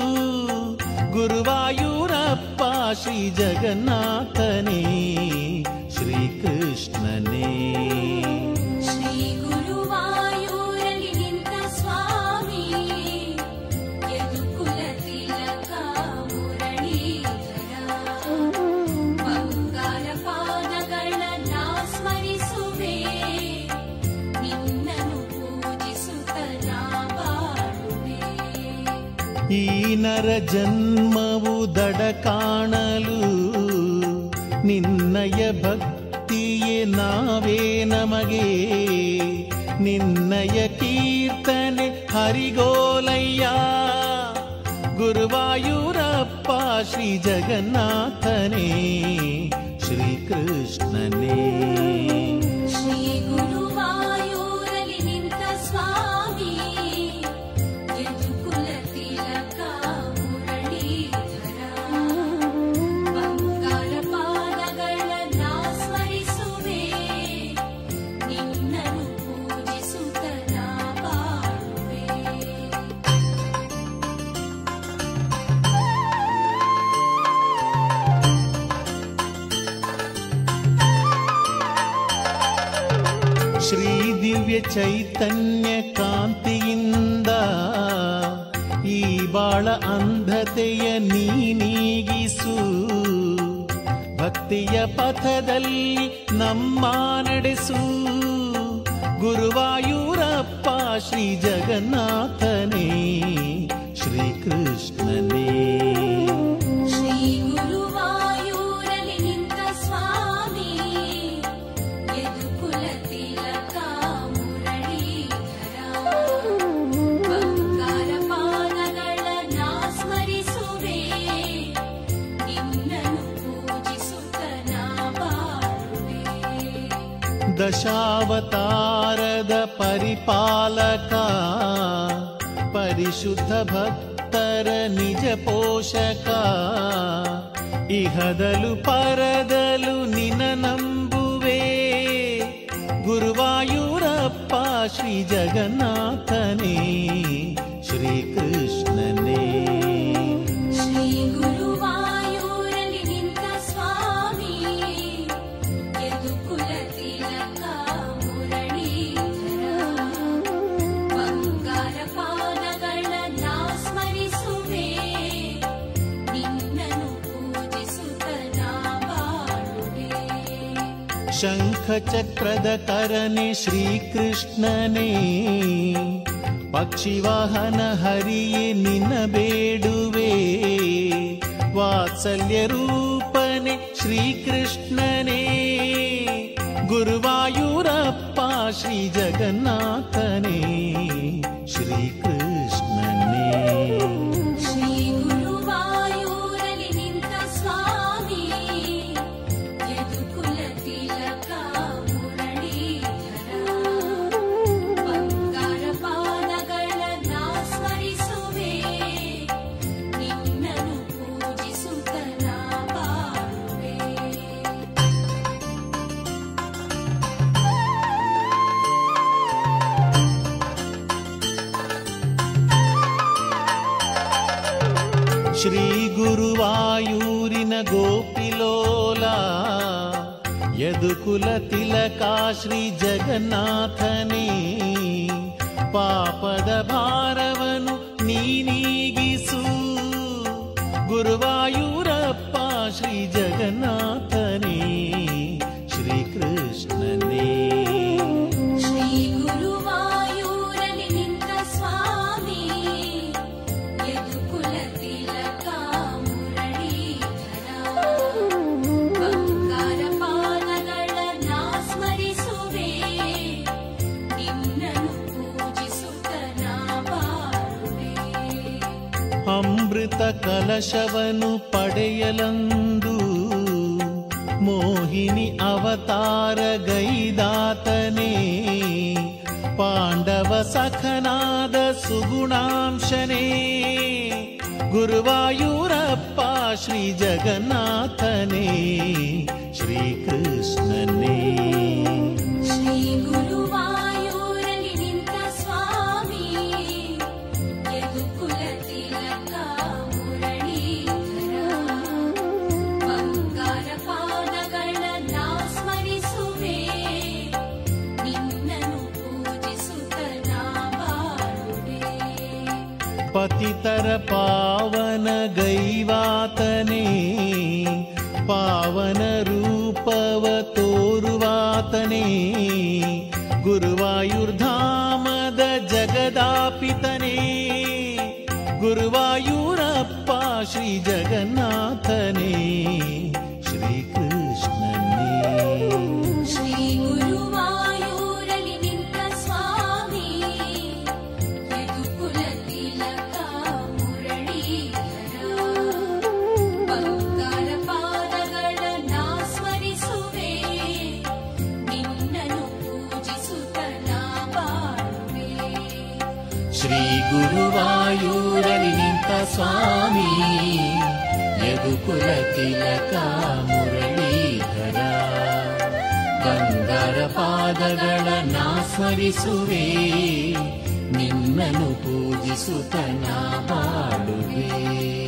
A: ಗುರುವಾಯೂರಪ್ಪ ಶ್ರೀ ಜಗನ್ನಾಥನೇ ಶ್ರೀಕೃಷ್ಣನೇ
B: ಶ್ರೀ ಗುರುವಾಯೂರಲಿ ನಿಂತ ಸ್ವಾಮಿ ಯದುಕುಲ ತಿಲಕ ಮುರಳೀಧರ ಬಂಗಾರ ಪಾದಗಳನ್ನ ಸ್ಮರಿಸುವೆ ನಿನ್ನನ್ನು ಪೂಜಿಸುತ್ತ ನಾ ಬಾಳುವೆ
A: ಈ ನರ ಜನ್ಮವು ದಡ ಕಾಣಲು ನಿನ್ನಯ ಭಕ್ತಿಯೇ ನಾವೇ ನಮಗೆ ನಿನ್ನಯ ಕೀರ್ತನೆ ಹರಿಗೋಲಯ್ಯ ಗುರುವಾಯೂರಪ್ಪ ಶ್ರೀ ಜಗನ್ನಾಥನೇ ಶ್ರೀಕೃಷ್ಣನೇ
B: ಶ್ರೀ ಗುರುವಾಯೂರಲಿ ನಿಂತ ಸ್ವಾಮಿ ಯದುಕುಲ ತಿಲಕ ಮುರಳೀಧರ ಬಂಗಾರ ಪಾದಗಳನ್ನ ಸ್ಮರಿಸುವೆ ನಿನ್ನನ್ನು ಪೂಜಿಸುತ್ತ ನಾ ಬಾಳುವೆ
A: ಶ್ರೀ ದಿವ್ಯ ಚೈತನ್ಯ ಕಾಂತಿಯಿಂದ ಈ ಬಾಳ ಅಂಧತೆಯ ನೀ ನೀಗಿಸು ಭಕ್ತಿಯ ಪಥದಲ್ಲಿ ನಮ್ಮ ನಡೆಸು ಗುರುವಾಯೂರಪ್ಪ ಶ್ರೀ ಜಗನ್ನಾಥನೇ ಶ್ರೀಕೃಷ್ಣನೇ
B: ಶ್ರೀ ಗುರುವಾಯೂರಲಿ ನಿಂತ ಸ್ವಾಮಿ ಯದುಕುಲ ತಿಲಕ ಮುರಳೀಧರ ಬಂಗಾರ ಪಾದಗಳನ್ನ ಸ್ಮರಿಸುವೆ ನಿನ್ನನ್ನು ಪೂಜಿಸುತ್ತ ನಾ ಬಾಳುವೆ
A: ದಶಾವತಾರದ ಪರಿಪಾಲಕ ಪರಿಶುದ್ಧ ಭಕ್ತರ ನಿಜ ಪೋಷಕ ಇಹದಲು ಪರದಲು ನಿನ ನಂಬುವೆ ಗುರು ಗುರುವಾಯೂರಪ್ಪ ಶ್ರೀ ಜಗನ್ನಾಥನೇ ಶ್ರೀಕೃಷ್ಣನೇ
B: ಶ್ರೀ ಗುರುವಾಯೂರಲಿ ನಿಂತ ಸ್ವಾಮಿ ಯದುಕುಲ ತಿಲಕ ಮುರಳೀಧರ ಬಂಗಾರ ಪಾದಗಳನ್ನ ಸ್ಮರಿಸುವೆ ನಿನ್ನನ್ನು ಪೂಜಿಸುತ್ತ ನಾ ಬಾಳುವೆ
A: ಶಂಖ ಚಕ್ರದ ಕರನೆ ಶ್ರೀಕೃಷ್ಣನೇ ಪಕ್ಷಿವಾಹನ ಹರಿಯೇ ನಿನ್ನ ಬೇಡುವೆ ವಾತ್ಸಲ್ಯ ರೂಪನೆ ಶ್ರೀಕೃಷ್ಣನೇ ಗುರುವಾಯೂರಪ್ಪ ಶ್ರೀ ಜಗನ್ನಾಥನೇ ಶ್ರೀಕೃಷ್ಣನೇ
B: ಶ್ರೀ ಗುರುವಾಯೂರಲಿ ನಿಂತ ಸ್ವಾಮಿ ಯದುಕುಲ ತಿಲಕ ಮುರಳೀಧರ ಬಂಗಾರ ಪಾದಗಳನ್ನ ಸ್ಮರಿಸುವೆ ನಿನ್ನನ್ನು ಪೂಜಿಸುತ್ತ ನಾ ಬಾಳುವೆ
A: ಶ್ರೀ ಗುರುವಾಯೂರಿನ ಗೋಪಿಲೋಲ ಯದುಕುಲ ತಿಲಕ ಶ್ರೀ ಜಗನ್ನಾಥನೇ ಪಾಪದ ಭಾರವನು ನೀನೀಗಿಸು ಗುರುವಾಯೂರಪ್ಪ ಶ್ರೀ ಜಗನ್ನಾಥನೇ ಶ್ರೀಕೃಷ್ಣನೇ
B: ಶ್ರೀ ಗುರುವಾಯೂರಲಿ ನಿಂತ ಸ್ವಾಮಿ ಯದುಕುಲ ತಿಲಕ ಮುರಳೀಧರ ಬಂಗಾರ ಪಾದಗಳನ್ನ ಸ್ಮರಿಸುವೆ ನಿನ್ನನ್ನು ಪೂಜಿಸುತ್ತ ನಾ ಬಾಳುವೆ
A: ಅಮೃತ ಕಲಶವನು ಪಡೆಯಲಂದು ಮೋಹಿನಿ ಅವತಾರ ಗೈದಾತನೇ ಪಾಂಡವ ಸಖನಾದ ಸುಗುಣಾಂಶನೇ ಗುರುವಾಯೂರಪ್ಪ ಶ್ರೀ ಜಗನ್ನಾಥನೇ ಶ್ರೀಕೃಷ್ಣನೇ
B: ಶ್ರೀ ಗುರುವಾಯೂರಲಿ ನಿಂತ ಸ್ವಾಮಿ ಯದುಕುಲ ತಿಲಕ ಮುರಳೀಧರ ಬಂಗಾರ ಪಾದಗಳನ್ನ ಸ್ಮರಿಸುವೆ ನಿನ್ನನ್ನು ಪೂಜಿಸುತ್ತ ನಾ ಬಾಳುವೆ
A: ಪತಿತರ ಪಾವನ ಗೈವಾತನೇ ಪಾವನ ರೂಪವ ತೋರುವಾತನೇ ಗುರುವಾಯೂರ್ಧಾಮದ ಜಗದಾಪಿತನೇ ಗುರುವಾಯೂರಪ್ಪ ಶ್ರೀ ಜಗನ್ನಾಥನೇ ಶ್ರೀಕೃಷ್ಣನೇ
B: ಶ್ರೀ ಗುರುವಾಯೂರಲಿ ನಿಂತ ಸ್ವಾಮಿ ಯದುಕುಲ ತಿಲಕ ಮುರಳೀಧರ ಬಂಗಾರ ಪಾದಗಳನ್ನ ಸ್ಮರಿಸುವೆ ನಿನ್ನನ್ನು ಪೂಜಿಸುತ್ತ ನಾ ಬಾಳುವೆ
A: ಶ್ರೀ ಗುರುವಾಯೂರಲಿ ನಿಂತ ಸ್ವಾಮಿ ಯದುಕುಲ ತಿಲಕ ಮುರಳೀಧರ ಬಂಗಾರ ಪಾದಗಳನ್ನ ಸ್ಮರಿಸುವೆ ನಿನ್ನನ್ನು ಪೂಜಿಸುತ್ತ ನಾ ಬಾಳುವೆ